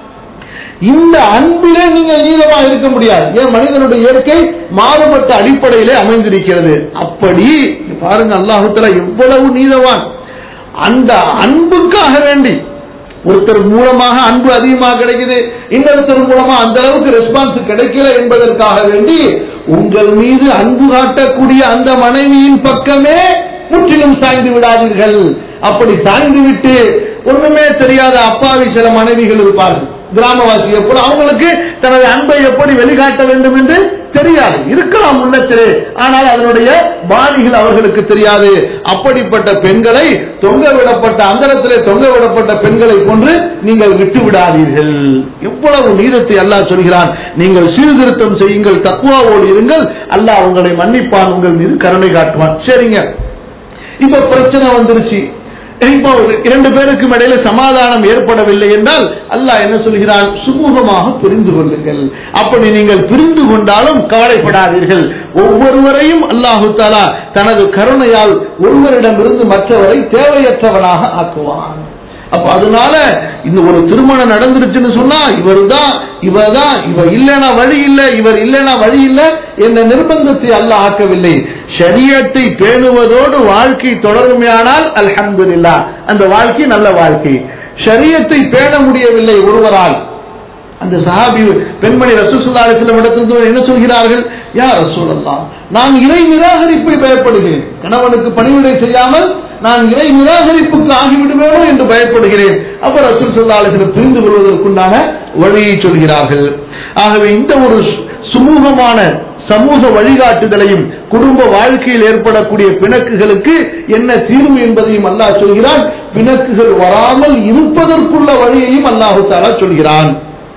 இந்த அன்பிலே நீங்கள் நீளமாக இருக்க முடியாது ஏன் மனிதனுடைய இயற்கை மாறுபட்ட அடிப்படையிலே அமைந்திருக்கிறது அப்படி பாருங்க அல்லாஹுத்தலா எவ்வளவு நீதவான் அந்த அன்புக்காக வேண்டி ஒருத்தர் மூலமாக அன்பு அதிகமாக கிடைக்குது இன்னொருத்தர் மூலமா அந்த அளவுக்கு ரெஸ்பான்ஸ் கிடைக்கல என்பதற்காக வேண்டி உங்கள் மீது அன்பு காட்டக்கூடிய அந்த மனைவியின் பக்கமே முற்றிலும் சாய்ந்து விடாதீர்கள் அப்படி சாய்ந்து விட்டு ஒண்ணுமே தெரியாத அப்பாவி சில மனைவிகள் இருப்பார்கள் கிராமவாசியை போல அவங்களுக்கு தனது அன்பை எப்படி வெளிக்காட்ட வேண்டும் என்று தெரியாது இருக்கலாம் உள்ளத்திலே ஆனால் அதனுடைய பாதிகள் அவர்களுக்கு தெரியாது அப்படிப்பட்ட பெண்களை தொங்க விடப்பட்ட அந்தரத்திலே தொங்க விடப்பட்ட பெண்களை போன்று நீங்கள் விட்டு விடாதீர்கள் எவ்வளவு நீதத்தை அல்லாஹ் சொல்கிறான் நீங்கள் சீர்திருத்தம் செய்யுங்கள் தக்குவாவோடு இருங்கள் அல்லாஹ் உங்களை மன்னிப்பான் உங்கள் மீது கருணை காட்டுவான் சரிங்க இப்ப பிரச்சனை வந்துருச்சு இப்போ இரண்டு பேருக்கும் இடையில சமாதானம் ஏற்படவில்லை என்றால் அல்லாஹ் என்ன சொல்கிறான் சுமூகமாக புரிந்து கொள்ளுங்கள் அப்படி நீங்கள் புரிந்து கொண்டாலும் கவலைப்படாதீர்கள் ஒவ்வொருவரையும் அல்லாஹு தாலா தனது கருணையால் ஒருவரிடமிருந்து மற்றவரை தேவையற்றவனாக ஆக்குவான் அப்ப அதனால இந்த ஒரு திருமணம் நடந்துருச்சுன்னு சொன்னா இவர் தான் இவர் தான் இவர் இல்லைனா வழி இல்லை இவர் இல்லைனா வழி இல்லை என்ற நிர்பந்தத்தை அல்ல ஆக்கவில்லை சரியத்தை பேணுவதோடு வாழ்க்கை தொடருமையானால் அல்ஹம்துலில்லா அந்த வாழ்க்கை நல்ல வாழ்க்கை ஷரியத்தை பேண முடியவில்லை ஒருவரால் அந்த சஹாபி பெண்மணி ரசூசுல்லா அலிஸ்லம் இடத்திலிருந்து என்ன சொல்கிறார்கள் யா ரசூலல்லா நான் இறை நிராகரிப்பை பயப்படுகிறேன் கணவனுக்கு பணிவிடை செய்யாமல் நான் இறை நிராகரிப்புக்கு ஆகிவிடுவேனோ என்று பயப்படுகிறேன் அப்ப ரசூல் சல்லா அலிஸ்லம் புரிந்து கொள்வதற்குண்டான வழியை சொல்கிறார்கள் ஆகவே இந்த ஒரு சுமூகமான சமூக வழிகாட்டுதலையும் குடும்ப வாழ்க்கையில் ஏற்படக்கூடிய பிணக்குகளுக்கு என்ன தீர்வு என்பதையும் அல்லாஹ் சொல்கிறான் பிணக்குகள் வராமல் இருப்பதற்குள்ள வழியையும் அல்லாஹு தாலா சொல்கிறான்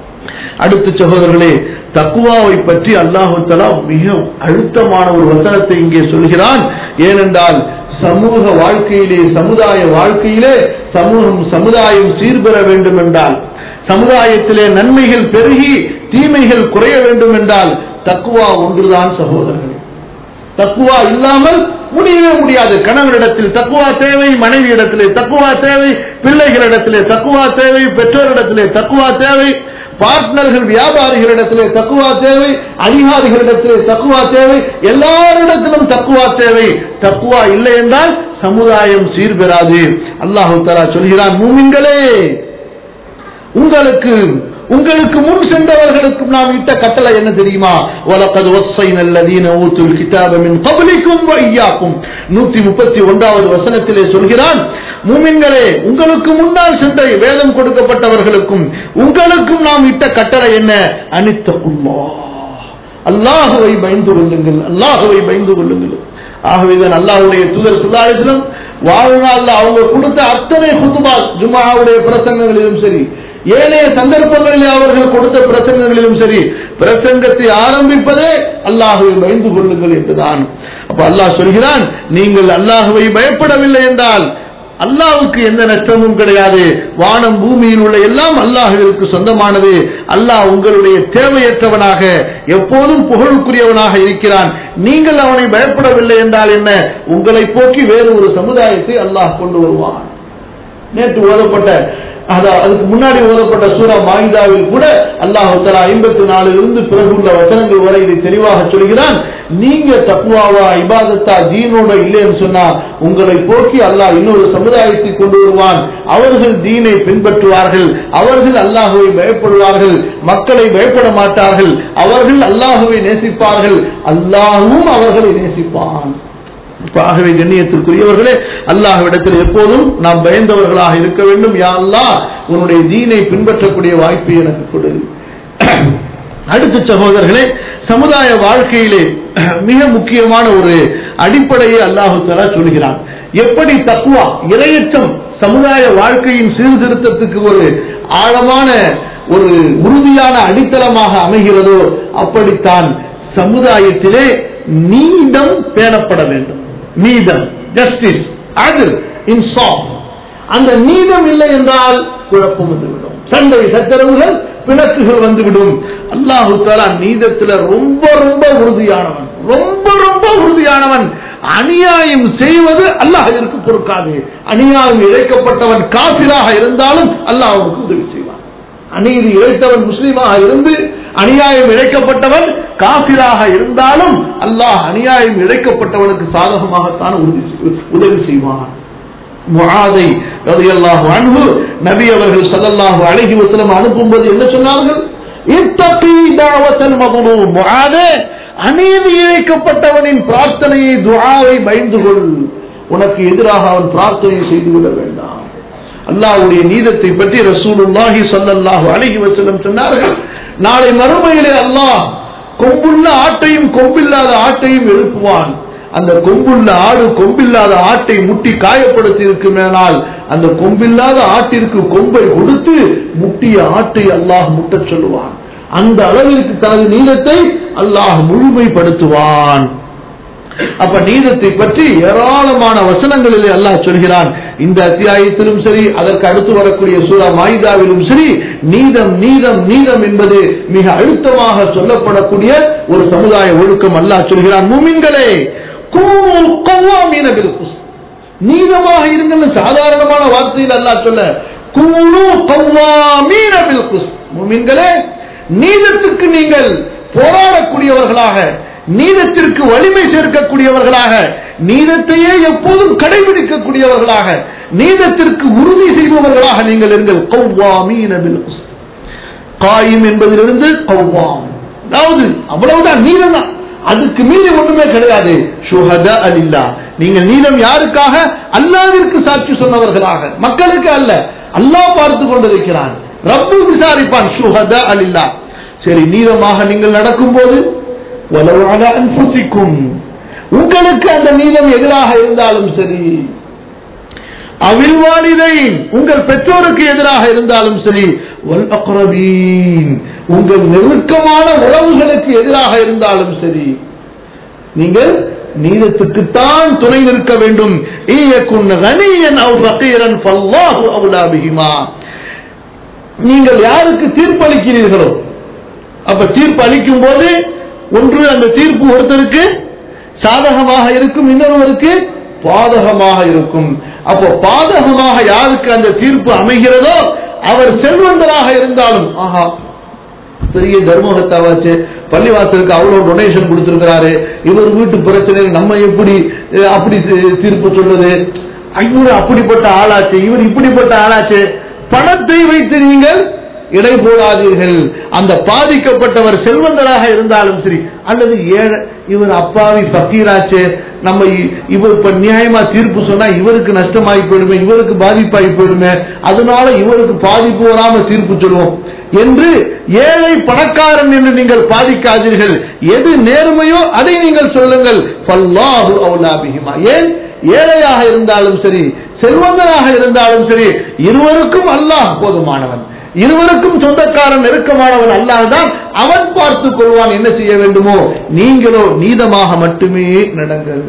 அடுத்த சகோதரர்களே தக்குவாவை பற்றி அல்லாஹு தலா மிக அழுத்தமான ஒரு வசனத்தை இங்கே சொல்கிறான் ஏனென்றால் சமூக வாழ்க்கையிலே சமுதாய வாழ்க்கையிலே சமூகம் சமுதாயம் சீர்பெற வேண்டும் என்றால் சமுதாயத்திலே நன்மைகள் பெருகி தீமைகள் குறைய வேண்டும் என்றால் தக்குவா ஒன்றுதான் சகோதரர்கள் தக்குவா இல்லாமல் முடியவே முடியாது கணவனிடத்தில் தக்குவா தேவை மனைவியிடத்திலே தக்குவா தேவை பிள்ளைகளிடத்திலே தக்குவா தேவை பெற்றோரிடத்திலே தக்குவா தேவை பார்ட்னர்கள் வியாபாரிகளிடத்திலே தக்குவா தேவை அதிகாரிகளிடத்திலே தக்குவா தேவை எல்லாரிடத்திலும் தக்குவா தேவை தக்குவா இல்லை என்றால் சமுதாயம் சீர்பெறாது அல்லாஹு தலா சொல்கிறான் மூமின்களே உங்களுக்கு உங்களுக்கு முன் சென்றவர்களுக்கும் நாம் இட்ட கட்டளை என்ன தெரியுமா வலக்கது வஸ்ஸைன அல்லதீன ஊத்துல் கிதாப மின் கப்லிக்கும் வ இய்யாக்கும் 131வது வசனத்திலே சொல்கிறான் மூமின்களே உங்களுக்கு முன்னால் சென்ற வேதம் கொடுக்கப்பட்டவர்களுக்கும் உங்களுக்கும் நாம் இட்ட கட்டளை என்ன அனித்தகுல்லாஹ் அல்லாஹுவை பயந்து கொள்ளுங்கள் அல்லாஹுவை பயந்து கொள்ளுங்கள் ஆகவேதான் அல்லாஹ்வுடைய தூதர் ஸல்லல்லாஹு அலைஹி வஸல்லம் வாழ்நாள்ல அவங்க கொடுத்த அத்தனை குத்துபா ஜும்ஆவுடைய பிரசங்கங்களிலும் சரி ஏனைய சந்தர்ப்பங்களிலே அவர்கள் கொடுத்த பிரசங்கங்களிலும் சரி பிரசங்கத்தை ஆரம்பிப்பதே அல்லாஹுவை பயந்து கொள்ளுங்கள் என்றுதான் அப்ப அல்லாஹ் சொல்கிறான் நீங்கள் அல்லாஹுவை பயப்படவில்லை என்றால் அல்லாஹ்வுக்கு எந்த நஷ்டமும் கிடையாது வானம் பூமியில் உள்ள எல்லாம் அல்லாஹுவிற்கு சொந்தமானது அல்லாஹ் உங்களுடைய தேவையற்றவனாக எப்போதும் புகழுக்குரியவனாக இருக்கிறான் நீங்கள் அவனை பயப்படவில்லை என்றால் என்ன உங்களை போக்கி வேறு ஒரு சமுதாயத்தை அல்லாஹ் கொண்டு வருவான் நேற்று ஓதப்பட்ட அதான் அதுக்கு முன்னாடி ஓதப்பட்ட சூரா மாயிதாவில் கூட அல்லாஹு தலா ஐம்பத்தி நாலிலிருந்து பிறகுள்ள வசனங்கள் வரை இதை தெளிவாக சொல்கிறான் நீங்க தக்குவாவா இபாதத்தா தீனோட இல்லைன்னு சொன்னா உங்களை போக்கி அல்லாஹ் இன்னொரு சமுதாயத்தை கொண்டு வருவான் அவர்கள் தீனை பின்பற்றுவார்கள் அவர்கள் அல்லாஹுவை பயப்படுவார்கள் மக்களை பயப்பட மாட்டார்கள் அவர்கள் அல்லாஹுவை நேசிப்பார்கள் அல்லாஹுவும் அவர்களை நேசிப்பான் ஆகவே கண்ணியத்திற்குரியவர்களே அல்லாஹ்விடத்தில் எப்போதும் நாம் பயந்தவர்களாக இருக்க வேண்டும் யா அல்லாஹ் உன்னுடைய தீனை பின்பற்றக்கூடிய வாய்ப்பை எனக்கு கொடு அடுத்த சகோதரர்களே சமுதாய வாழ்க்கையிலே மிக முக்கியமான ஒரு அடிப்படையை அல்லாஹு தலா சொல்கிறான் எப்படி தக்குவா இரையற்றம் சமுதாய வாழ்க்கையின் சீர்திருத்தத்துக்கு ஒரு ஆழமான ஒரு உறுதியான அடித்தளமாக அமைகிறதோ அப்படித்தான் சமுதாயத்திலே நீதம் பேணப்பட வேண்டும் நீதம் ஜஸ்டிஸ் அது இன்சாஃப் அந்த நீதம் இல்லை என்றால் குழப்பம் வந்துவிடும் சண்டை சச்சரவுகள் பிணக்குகள் வந்துவிடும் அல்லாஹு தாலா நீதத்துல ரொம்ப ரொம்ப உறுதியானவன் ரொம்ப ரொம்ப உறுதியானவன் அநியாயம் செய்வது அல்லாஹிற்கு பொறுக்காது அநியாயம் இழைக்கப்பட்டவன் காபிராக இருந்தாலும் அல்லாஹ் அவனுக்கு உதவி செய்வான் அநீதி இழைத்தவன் முஸ்லீமாக இருந்து அநியாயம் இழைக்கப்பட்டவன் காபிராக இருந்தாலும் அல்லாஹ் அநியாயம் இழைக்கப்பட்டவனுக்கு சாதகமாகத்தான் உதவி செய்வான் முஆதை ரலியல்லாஹு அன்ஹு நபி அவர்கள் ஸல்லல்லாஹு அலைஹி வஸல்லம் அனுப்பும்போது என்ன சொன்னார்கள் இத்தகி தஅவத்தல் மظلوم முஆதே அநீதி இழைக்கப்பட்டவனின் பிரார்த்தனையை துஆவை பயந்து கொள் உனக்கு எதிராக அவன் பிரார்த்தனை செய்து கொள்ள வேண்டாம் அல்லாஹ்வுடைய நீதத்தை பற்றி ரசூலுல்லாஹி ஸல்லல்லாஹு அலைஹி வஸல்லம் சொன்னார்கள் நாளை மறுமையிலே அல்லாஹ் கொம்புள்ள ஆட்டையும் கொம்பில்லாத ஆட்டையும் எழுப்புவான் அந்த கொம்புள்ள ஆடு கொம்பில்லாத ஆட்டை முட்டி காயப்படுத்தி இருக்குமேனால் அந்த கொம்பில்லாத ஆட்டிற்கு கொம்பை கொடுத்து முட்டிய ஆட்டை அல்லாஹ் முட்டச் சொல்லுவான் அந்த அளவிற்கு தனது நீதத்தை அல்லாஹ் முழுமைப்படுத்துவான் அப்ப நீதத்தை பற்றி ஏராளமான வசனங்களிலே அல்லாஹ் சொல்கிறான் இந்த அத்தியாயத்திலும் சரி அதற்கு அடுத்து வரக்கூடிய சூரா மாயுதாவிலும் சரி நீதம் நீதம் நீதம் என்பது மிக அழுத்தமாக சொல்லப்படக்கூடிய ஒரு சமுதாய ஒழுக்கம் அல்லாஹ் சொல்கிறான் மூமின்களே நீதமாக இருங்கள் சாதாரணமான வார்த்தையில் அல்லாஹ் சொல்ல கூணு கவ்வாமீன பில் மூமின்களே நீதத்துக்கு நீங்கள் போராடக்கூடியவர்களாக நீதத்திற்கு வலிமை சேர்க்கக்கூடியவர்களாக நீதத்தையே எப்போதும் கடைபிடிக்கக்கூடியவர்களாக நீதத்திற்கு உறுதி செய்பவர்களாக நீங்கள் இருங்கள் கௌவாமீன பில் காயும் என்பதிலிருந்து கௌவாம் அதாவது அவ்வளவுதான் நீதம் தான் அதுக்கு மீறி ஒண்ணுமே கிடையாது சுஹதா அலில்லா நீங்கள் நீதம் யாருக்காக அல்லாவிற்கு சாட்சி சொன்னவர்களாக மக்களுக்கு அல்ல அல்லாஹ் பார்த்து கொண்டிருக்கிறான் ரப்பு விசாரிப்பான் சுஹதா அலில்லா சரி நீதமாக நீங்கள் நடக்கும் போது அன்புசிக்கும் உங்களுக்கு அந்த நீதம் எதிராக இருந்தாலும் சரி அவில்வானிதை உங்கள் பெற்றோருக்கு எதிராக இருந்தாலும் சரி உங்கள் நெருக்கமான உறவுகளுக்கு எதிராக இருந்தாலும் சரி நீங்கள் நீதத்துக்குத்தான் துணை நிற்க வேண்டும் ஈயக்குன் கனியன் அவ் ஃபகீரன் ஃபல்லாஹு அவுலா பிஹிமா நீங்கள் யாருக்கு தீர்ப்பளிக்கிறீர்களோ அப்ப தீர்ப்பு அளிக்கும் போது ஒன்று அந்த தீர்ப்பு ஒருத்தருக்கு சாதகமாக இருக்கும் இன்னொருவருக்கு பாதகமாக இருக்கும் அப்போ பாதகமாக யாருக்கு அந்த தீர்ப்பு அமைகிறதோ அவர் செல்வந்தராக இருந்தாலும் ஆஹா பெரிய தர்மகத்தாவாச்சு பள்ளிவாசலுக்கு அவ்வளவு டொனேஷன் கொடுத்திருக்கிறாரு இவர் வீட்டு பிரச்சனையில் நம்ம எப்படி அஹ், அப்படி தி- தீர்ப்பு சொல்லுது இவர் அப்படிப்பட்ட ஆளாச்சு இவர் இப்படிப்பட்ட ஆளாச்சு பணத்தை வைத்து நீங்கள் இடை போடாதீர்கள் அந்த பாதிக்கப்பட்டவர் செல்வந்தராக இருந்தாலும் சரி அல்லது ஏழை இவர் அப்பாவி பக்கீராச்சே நம்ம இ- இவர் இப்ப நியாயமா தீர்ப்பு சொன்னா இவருக்கு நஷ்டமாகி போயிடுமே இவருக்கு பாதிப்பாகி போயிடுமே அதனால இவருக்கு பாதிப்பு வராம தீர்ப்பு சொல்லுவோம் என்று ஏழை பணக்காரன் என்று நீங்கள் பாதிக்காதீர்கள் எது நேர்மையோ அதை நீங்கள் சொல்லுங்கள் பல்லாஹு அவுலா பிஹிமா ஏன் ஏழையாக இருந்தாலும் சரி செல்வந்தராக இருந்தாலும் சரி இருவருக்கும் அல்லாஹ் போதுமானவன் இருவருக்கும் சொந்தக்காரன் நெருக்கமானவன் அல்லாஹ் தான் அவன் பார்த்துக் கொள்வான் என்ன செய்ய வேண்டுமோ நீங்களோ நீதமாக மட்டுமே நடங்கள்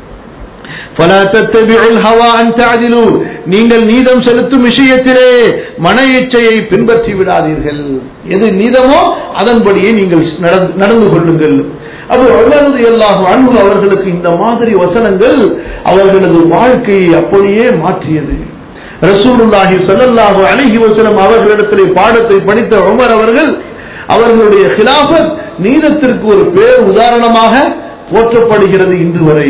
فلا تتبعوا الهوى أن تعدلوا நீங்கள் நீதம் செலுத்தும் விஷயத்திலே மன இச்சையை பின்பற்றி விடாதீர்கள் எது நீதமோ அதன்படியே நீங்கள் நடந்து- நடந்து கொள்ளுங்கள் அப்போ அல்லாஹ் அல்லாஹ் அன்பு அவர்களுக்கு இந்த மாதிரி வசனங்கள் அவர்களது வாழ்க்கையை அப்படியே மாற்றியது ரசூலுல்லாஹி ஸல்லல்லாஹு அலைஹி வஸல்லம் அவர்களிடத்திலே பாடத்தை படித்த உமர் அவர்கள் அவர்களுடைய خلافத் நீதத்திற்கு ஒரு பேர் உதாரணமாக போற்றப்படுகிறது இன்று வரை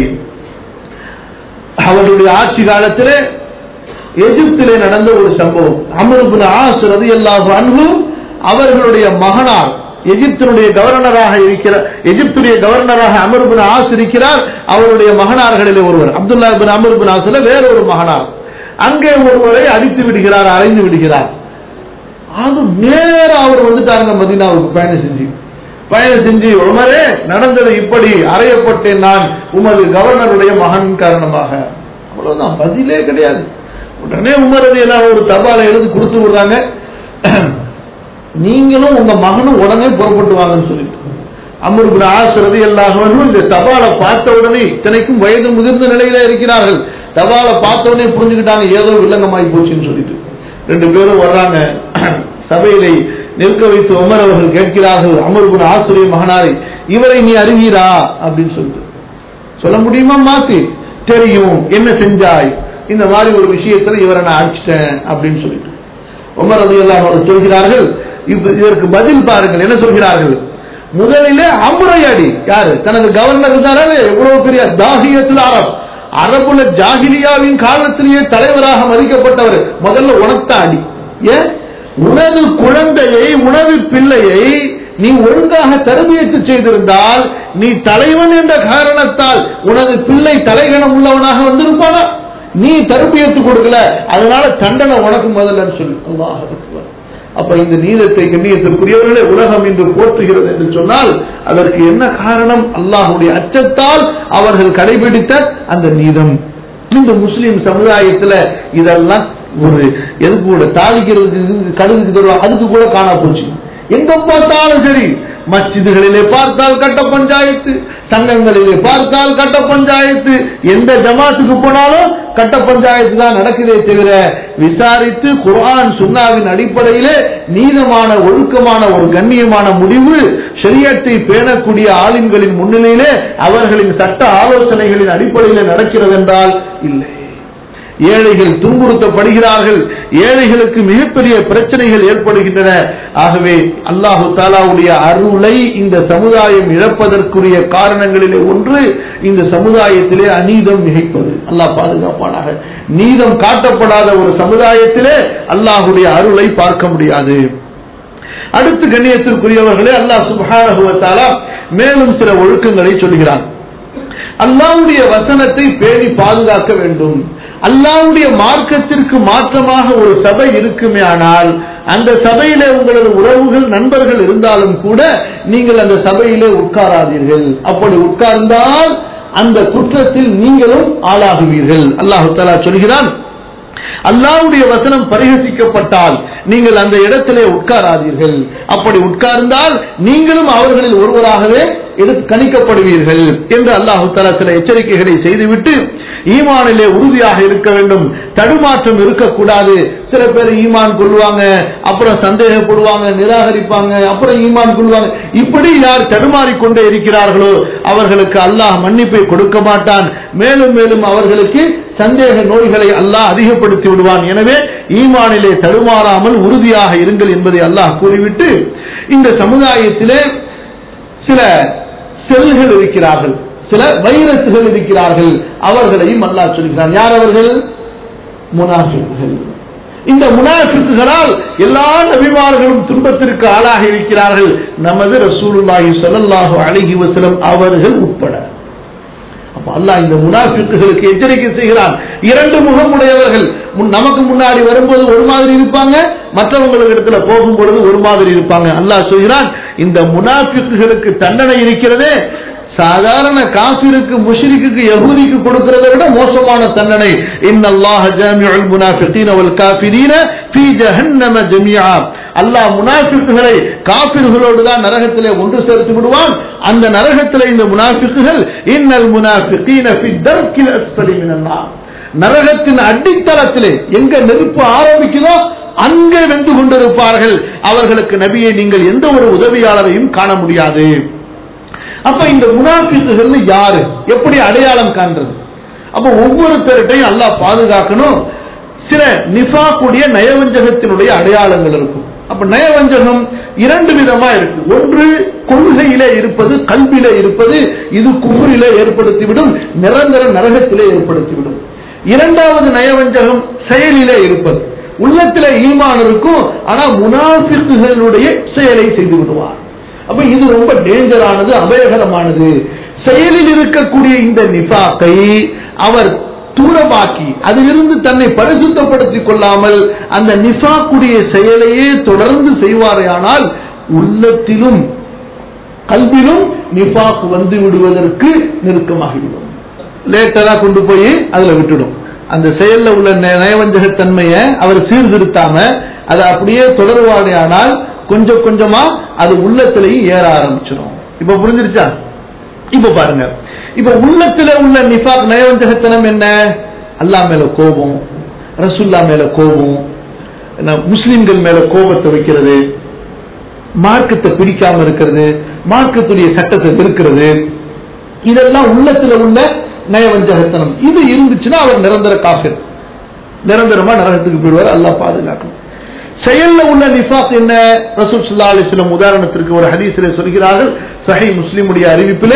அவர்களுடைய ஆட்சி காலத்திலே எகிப்திலே நடந்த ஒரு சம்பவம் அமருபின் ஆஸ் ரதியல்லாஹு அன்ஹு அவர்களுடைய மகனார் எகிப்தினுடைய கவர்னராக இருக்கிறார் எகிப்துடைய கவர்னராக அமருபின் ஆஸ் இருக்கிறார் அவருடைய மகனார்களிலே ஒருவர் அப்துல்லா பின் அமருபின் ஆஸ்ல வேற ஒரு மகனார் அங்கே ஒருவரை அடித்து விடுகிறார் அறைந்து விடுகிறார் அது நேரா அவர் வந்துட்டாருங்க மதீனாவுக்கு பயணம் செஞ்சு பயணம் செஞ்சு உமரே நடந்தது இப்படி அறையப்பட்டேன் நான் உமது கவர்னருடைய மகன் காரணமாக அவ்வளவுதான் பதிலே கிடையாது உடனே உமரது எல்லாம் ஒரு தபாலை எழுதி கொடுத்து விடுறாங்க நீங்களும் உங்க மகனும் உடனே புறப்பட்டு வாங்கன்னு சொல்லிட்டு அமருபின் ஆசிரதி எல்லாரும் இந்த தபாலை பார்த்த உடனே இத்தனைக்கும் வயது முதிர்ந்த நிலையில இருக்கிறார்கள் தபாலை பார்த்த உடனே புரிஞ்சுக்கிட்டாங்க ஏதோ வில்லங்கமாய் போச்சுன்னு சொல்லிட்டு ரெண்டு பேரும் வர்றாங்க சபையிலே நிற்க வைத்து உமர் அவர்கள் கேட்கிறார்கள் அமருபின் ஆசிரிய மகனாரை இவரை நீ அறிவீரா அப்படின்னு சொல்லிட்டு சொல்ல முடியுமா மாத்தி தெரியும் என்ன செஞ்சாய் இந்த மாதிரி ஒரு விஷயத்துல இவரை நான் அடிச்சிட்டேன் அப்படின்னு சொல்லிட்டு உமர் அது எல்லாம் அவர்கள் சொல்கிறார்கள் இப்ப இதற்கு பதில் பாருங்கள் என்ன சொல்கிறார்கள் முதலிலே அமுரை அடி யாரு தனது கவர்னர் இருந்தாரே எவ்வளவு பெரிய தாகியத்தில் அரப் அரபுல ஜாகிலியாவின் காலத்திலேயே தலைவராக மதிக்கப்பட்டவர் முதல்ல உனத்தான் அடி ஏன் உனது குழந்தையை உனது பிள்ளையை நீ ஒழுங்காக தரபியத்து செய்திருந்தால் நீ தலைவன் என்ற காரணத்தால் உனது பிள்ளை தலைகணம் உள்ளவனாக வந்திருப்பானா நீ தரபியத்து கொடுக்கல அதனால தண்டனை உனக்கு முதல்லன்னு சொல்லி அல்லாஹ் அக்பர். அப்ப இந்த நீதத்தை கண்ணியத்திற்குரியவர்களே உலகம் இன்று போற்றுகிறது என்று சொன்னால் அதற்கு என்ன காரணம் அல்லாஹுடைய அச்சத்தால் அவர்கள் கடைபிடித்த அந்த நீதம் இந்த முஸ்லிம் சமுதாயத்துல இதெல்லாம் ஒரு எதுக்கு கூட தாளிக்கிறதுக்கு கடுகுக்கு தருவாங்க அதுக்கு கூட காணா போச்சு எங்க பார்த்தாலும் சரி மஸ்ஜிதுகளிலே பார்த்தால் கட்ட பஞ்சாயத்து சங்கங்களிலே பார்த்தால் கட்ட பஞ்சாயத்து எந்த ஜமாத்துக்கு போனாலும் கட்ட பஞ்சாயத்து தான் நடக்குதே தவிர விசாரித்து குர்ஆன் சுன்னாவின் அடிப்படையிலே நீதமான ஒழுக்கமான ஒரு கண்ணியமான முடிவு ஷரியத்தை பேணக்கூடிய ஆளுங்களின் முன்னிலையிலே அவர்களின் சட்ட ஆலோசனைகளின் அடிப்படையில் நடக்கிறது என்றால் இல்லை ஏழைகள் துன்புறுத்தப்படுகிறார்கள் ஏழைகளுக்கு மிகப்பெரிய பிரச்சனைகள் ஏற்படுகின்றன ஆகவே அல்லாஹு தாலாவுடைய அருளை இந்த சமுதாயம் இழப்பதற்குரிய காரணங்களிலே ஒன்று இந்த சமுதாயத்திலே அநீதம் மிகைப்பது அல்லாஹ் பாதுகாப்பானாக நீதம் காட்டப்படாத ஒரு சமுதாயத்திலே அல்லாஹுடைய அருளை பார்க்க முடியாது அடுத்து கண்ணியத்திற்குரியவர்களே அல்லாஹ் சுப்ஹானஹு வ தஆலா மேலும் சில ஒழுக்கங்களை சொல்கிறான் அல்லாவுடைய வசனத்தை பேணி பாதுகாக்க வேண்டும் அல்லாவுடைய மார்க்கத்திற்கு மாற்றமாக ஒரு சபை இருக்குமே ஆனால் அந்த சபையிலே உங்களது உறவுகள் நண்பர்கள் இருந்தாலும் கூட நீங்கள் அந்த சபையிலே உட்காராதீர்கள் அப்படி உட்கார்ந்தால் அந்த குற்றத்தில் நீங்களும் ஆளாகுவீர்கள் அல்லாஹு தலா சொல்கிறான் அல்லாவுடைய வசனம் பரிகசிக்கப்பட்டால் நீங்கள் அந்த இடத்திலே உட்காராதீர்கள் அப்படி உட்கார்ந்தால் நீங்களும் அவர்களில் ஒருவராகவே எடுத்து கணிக்கப்படுவீர்கள் என்று அல்லாஹு தலா சில எச்சரிக்கைகளை செய்துவிட்டு ஈமானிலே உறுதியாக இருக்க வேண்டும் தடுமாற்றம் இருக்கக்கூடாது சில பேர் ஈமான் கொள்வாங்க அப்புறம் சந்தேகப்படுவாங்க நிராகரிப்பாங்க அப்புறம் ஈமான் கொள்வாங்க இப்படி யார் தடுமாறிக்கொண்டே இருக்கிறார்களோ அவர்களுக்கு அல்லாஹ் மன்னிப்பை கொடுக்க மாட்டான் மேலும் மேலும் அவர்களுக்கு சந்தேக நோய்களை அல்லாஹ் அதிகப்படுத்தி விடுவான் எனவே ஈமானிலே தடுமாறாமல் உறுதியாக இருங்கள் என்பதை அல்லாஹ் கூறிவிட்டு இந்த சமுதாயத்திலே சில செல்கள் இருக்கிறார்கள் சில வைரஸ்கள் இருக்கிறார்கள் அவர்களையும் அல்லாஹ் சொல்கிறான் யார் அவர்கள் முனாஃபிக்குகள் இந்த முனாஃபிக்குகளால் எல்லா நபிமார்களும் துன்பத்திற்கு ஆளாகி இருக்கிறார்கள் நமது ரசூலுல்லாஹி ஸல்லல்லாஹு அலைஹி வஸல்லம் அவர்கள் உட்பட அப்ப அல்லாஹ் இந்த முனாஃபிக்குகளுக்கு எச்சரிக்கை செய்கிறான் இரண்டு முகமுடையவர்கள் முன் நமக்கு முன்னாடி வரும்போது ஒரு மாதிரி இருப்பாங்க மற்றவங்களுக்கு இடத்துல போகும் பொழுது ஒரு மாதிரி இருப்பாங்க அல்லாஹ் சொல்கிறான் இந்த முனாஃபிக்குகளுக்கு தண்டனை இருக்கிறதே சாதாரண காபிருக்கு முஷ்ரிக்கு யஹூதிக்கு கொடுக்கிறதை விட மோசமான தண்டனை இன்னல்லாஹ ஜாமிஉல் முனாஃபிகீன வல் காஃபிரீன ஃபீ ஜஹன்னம ஜமீஆ அல்லாஹ் முனாஃபிக்குகளை காபிர்களோடு தான் நரகத்திலே ஒன்று சேர்த்து விடுவான் அந்த நரகத்திலே இந்த முனாஃபிக்குகள் இன்னல் முனாஃபிகீன ஃபி தர்கில் அஸ்ஃபலி மினன் நார் நரகத்தின் அடித்தளத்திலே எங்க நெருப்பு ஆரம்பிக்குதோ அங்கே வெந்து கொண்டிருப்பார்கள் அவர்களுக்கு நபியை நீங்கள் எந்த ஒரு உதவியாளரையும் காண முடியாது அப்ப இந்த முனாஃபிக்குகள் யாரு எப்படி அடையாளம் காண்றது அப்ப ஒவ்வொருத்தருட்டையும் அல்லாஹ் பாதுகாக்கணும் சில நிஃபாக்குடைய நயவஞ்சகத்தினுடைய அடையாளங்கள் இருக்கும் அப்ப நயவஞ்சகம் இரண்டு விதமா இருக்கு ஒன்று கொள்கையிலே இருப்பது கல்வியிலே இருப்பது இது குமுறிலே ஏற்படுத்திவிடும் நிரந்தர நரகத்திலே ஏற்படுத்திவிடும் இரண்டாவது நயவஞ்சகம் செயலிலே இருப்பது உள்ளத்திலே ஈமான் இருக்கும் ஆனா முனாஃபிக்குகளுடைய செயலை செய்து விடுவார் அப்ப இது ரொம்ப டேஞ்சரானது அபயகரமானது செயலில் இருக்கக்கூடிய இந்த நிஃபாக்கை அவர் தூரமாக்கி அதிலிருந்து தன்னை பரிசுத்தப்படுத்திக் கொள்ளாமல் அந்த நிஃபாக்குடைய செயலையே தொடர்ந்து செய்வாரேயானால் உள்ளத்திலும் கல்விலும் நிஃபாக் வந்து விடுவதற்கு நெருக்கமாகிவிடும் லேட்டரா கொண்டு போய் அதுல விட்டுடும் அந்த செயல்ல உள்ள நயவஞ்சகத்தன்மையை அவர் சீர்திருத்தாம அதை அப்படியே தொடருவாரே ஆனால் கொஞ்சம் கொஞ்சமா அது உள்ளத்திலையும் ஏற ஆரம்பிச்சிடும் இப்ப புரிஞ்சிருச்சா இப்ப பாருங்க இப்ப உள்ளத்துல உள்ள நிஃபாக் நயவஞ்சகத்தனம் என்ன அல்லாஹ் மேல கோபம் ரசுல்லா மேல கோபம் முஸ்லிம்கள் மேல கோபத்தை வைக்கிறது மார்க்கத்தை பிடிக்காம இருக்கிறது மார்க்கத்துடைய சட்டத்தை இருக்கிறது இதெல்லாம் உள்ளத்துல உள்ள நயவஞ்சகத்தனம் இது இருந்துச்சுன்னா அவர் நிரந்தர காஃபிர் நிரந்தரமா நரகத்துக்கு போயிடுவார் அல்லாஹ் பாதுகாக்கணும் செயல்ல உள்ள நிஃபாக் என்ன ரசூல் சுல்லா அலிஸ்லம் உதாரணத்திற்கு ஒரு ஹதீஸிலே சொல்கிறார்கள் சஹி முஸ்லிமுடைய அறிவிப்பிலே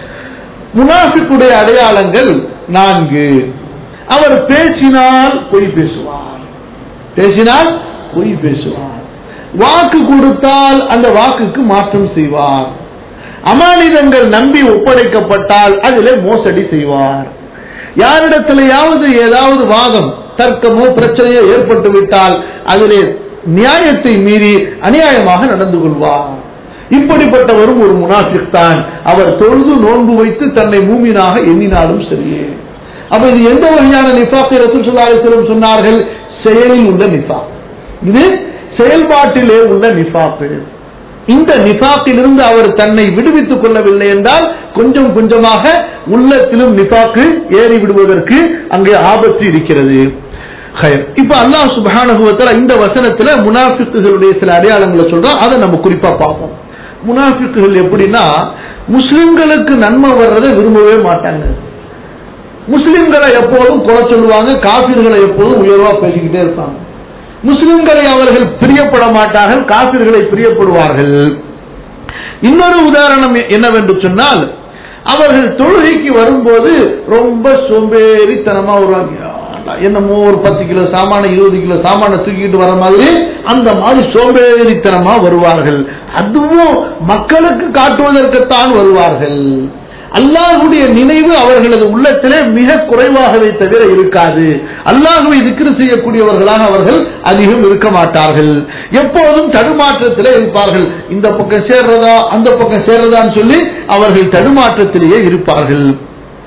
முனாஃபிக்குடைய அடையாளங்கள் நான்கு அவர் பேசினால் பொய் பேசுவார் பேசினால் பொய் பேசுவார் வாக்கு கொடுத்தால் அந்த வாக்குக்கு மாற்றம் செய்வார் அமானிதங்கள் நம்பி ஒப்படைக்கப்பட்டால் அதிலே மோசடி செய்வார் யாரிடத்திலேயாவது ஏதாவது வாதம் தர்க்கமோ பிரச்சனையோ ஏற்பட்டு விட்டால் அதிலே நியாயத்தை மீறி அநியாயமாக நடந்து கொள்வார் இப்படிப்பட்டவரும் ஒரு முனாஃபிக் தான் அவர் தொழுது நோன்பு வைத்து தன்னை மூமினாக எண்ணினாலும் சரியே அப்ப இது எந்த வகையான நிஃபாக்கை ரசூல் சுல்லாஸ்லம் சொன்னார்கள் செயலில் உள்ள நிஃபாக் இது செயல்பாட்டிலே உள்ள நிஃபாக்கு இந்த நிஃபாக்கிலிருந்து அவர் தன்னை விடுவித்துக் கொள்ளவில்லை என்றால் கொஞ்சம் கொஞ்சமாக உள்ளத்திலும் நிஃபாக்கு ஏறி விடுவதற்கு அங்கே ஆபத்து இருக்கிறது இப்ப அல்லாஹ் சுபானுவத்தில் இந்த வசனத்துல முனாஃபிக்குகளுடைய சில அடையாளங்களை சொல்றோம் அதை நம்ம குறிப்பா பார்ப்போம் முனாஃபிக்குகள் எப்படின்னா முஸ்லிம்களுக்கு நன்மை வர்றதை விரும்பவே மாட்டாங்க முஸ்லிம்களை எப்போதும் குறை சொல்லுவாங்க காபிர்களை எப்போதும் உயர்வா பேசிக்கிட்டே இருப்பாங்க முஸ்லிம்களை அவர்கள் பிரியப்பட மாட்டார்கள் காபிர்களை பிரியப்படுவார்கள் இன்னொரு உதாரணம் என்னவென்று சொன்னால் அவர்கள் தொழுகைக்கு வரும்போது ரொம்ப சோம்பேறித்தனமா வருவாங்க என்னமோ ஒரு பத்து கிலோ சாமான இருபது கிலோ சாமான தூக்கிட்டு வர மாதிரி அந்த மாதிரி சோம்பேறித்தனமா வருவார்கள் அதுவும் மக்களுக்கு காட்டுவதற்குத்தான் வருவார்கள் அல்லாஹுடைய நினைவு அவர்களது உள்ளத்திலே மிக குறைவாகவே தவிர இருக்காது அல்லாஹுவை திக்ரு செய்யக்கூடியவர்களாக அவர்கள் அதிகம் இருக்க மாட்டார்கள் எப்போதும் தடுமாற்றத்திலே இருப்பார்கள் இந்த பக்கம் சேர்றதா அந்த பக்கம் சேர்றதான்னு சொல்லி அவர்கள் தடுமாற்றத்திலேயே இருப்பார்கள்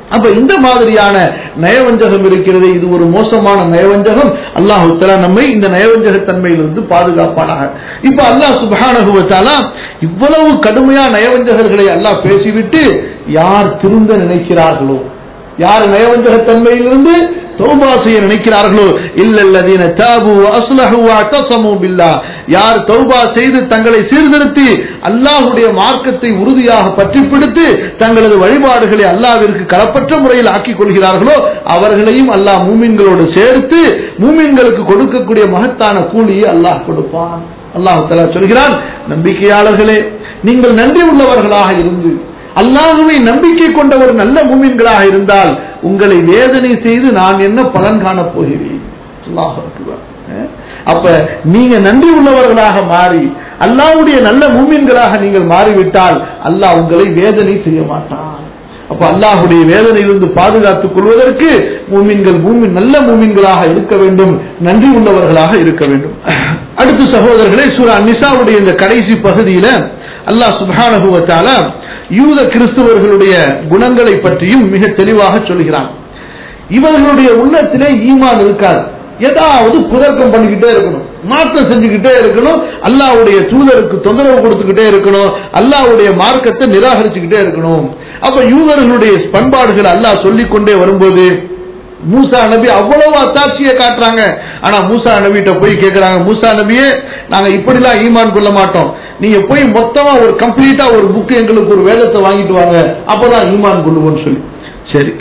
அப்ப இந்த மாதிரியான நயவஞ்சகம் இருக்கிறது இது ஒரு மோசமான நயவஞ்சகம் அல்லாஹு தஆலா நம்மை இந்த நயவஞ்சகத்தன்மையிலிருந்து பாதுகாப்பானாக இப்ப அல்லாஹ் சுப்ஹானஹு வ தஆலா இவ்வளவு கடுமையா நயவஞ்சகர்களை அல்லாஹ் பேசிவிட்டு யார் திருந்த நினைக்கிறார்களோ யார் நயவஞ்சகத்தன்மையிலிருந்து தௌபா செய்ய நினைக்கிறார்களோ இல்லல்லதீன தாபு அஸ்லஹு வஅத்தஸமு பில்லாஹ் யார் தௌபா செய்து தங்களை சீர்திருத்தி அல்லாஹ்வுடைய மார்க்கத்தை உறுதியாக பற்றி பிடித்து தங்களது வழிபாடுகளை அல்லாஹ்விற்கு களப்பற்ற முறையில் ஆக்கிக் கொள்கிறார்களோ அவர்களையும் அல்லாஹ் மூமின்களோடு சேர்த்து மூமின்களுக்கு கொடுக்கக்கூடிய மகத்தான கூலியை அல்லாஹ் கொடுப்பான் அல்லாஹ் தஆலா சொல்கிறான் நம்பிக்கையாளர்களே நீங்கள் நன்றி உள்ளவர்களாக இருந்து அல்லாஹுவை நம்பிக்கை கொண்ட ஒரு நல்ல மூமின்களாக இருந்தால் உங்களை வேதனை செய்து நான் என்ன பலன் காணப் போகிறேன் அல்லாஹ் அக்பர். அஹ்? அப்ப நீங்க நன்றி உள்ளவர்களாக மாறி அல்லாஹ்வுடைய நல்ல மூமின்களாக நீங்கள் மாறிவிட்டால் அல்லாஹ் உங்களை வேதனை செய்ய மாட்டான் அப்ப அல்லாஹ்வுடைய வேதனையிலிருந்து பாதுகாத்துக் கொள்வதற்கு மூமின்கள் மூமின் நல்ல மூமின்களாக இருக்க வேண்டும் நன்றி உள்ளவர்களாக இருக்க வேண்டும் அடுத்து சகோதரர்களே சூரா நிசாவுடைய இந்த கடைசி பகுதியில அல்லாஹ் சுப்ஹானஹு வ தஆலா யூத கிறிஸ்தவர்களுடைய குணங்களை பற்றியும் மிக தெளிவாக சொல்கிறான் இவர்களுடைய உள்ளத்திலே ஈமான் இருக்காது ஏதாவது புதர்க்கம் பண்ணிக்கிட்டே இருக்கணும் மாற்றம் செஞ்சுக்கிட்டே இருக்கணும் அல்லாஹ்வுடைய தூதருக்கு தொந்தரவு கொடுத்துக்கிட்டே இருக்கணும் அல்லாஹ்வுடைய மார்க்கத்தை நிராகரிச்சுக்கிட்டே இருக்கணும் அப்ப யூதர்களுடைய பண்பாடுகள் அல்லாஹ் சொல்லிக் கொண்டே வரும்போது மூசா நபி அவ்வளவு அத்தாட்சியை காட்டுறாங்க ஆனா மூசா நபிட்ட போய் கேக்குறாங்க மூசா நபியே நாங்க இப்படிலாம் ஈமான் கொள்ள மாட்டோம் நீங்க போய் மொத்தமா ஒரு கம்ப்ளீட்டா ஒரு புக் எங்களுக்கு ஒரு வேதத்தை வாங்கிட்டு வாங்க அப்பதான் ஈமான் கொள்ளுவோம்னு சொல்லி சரி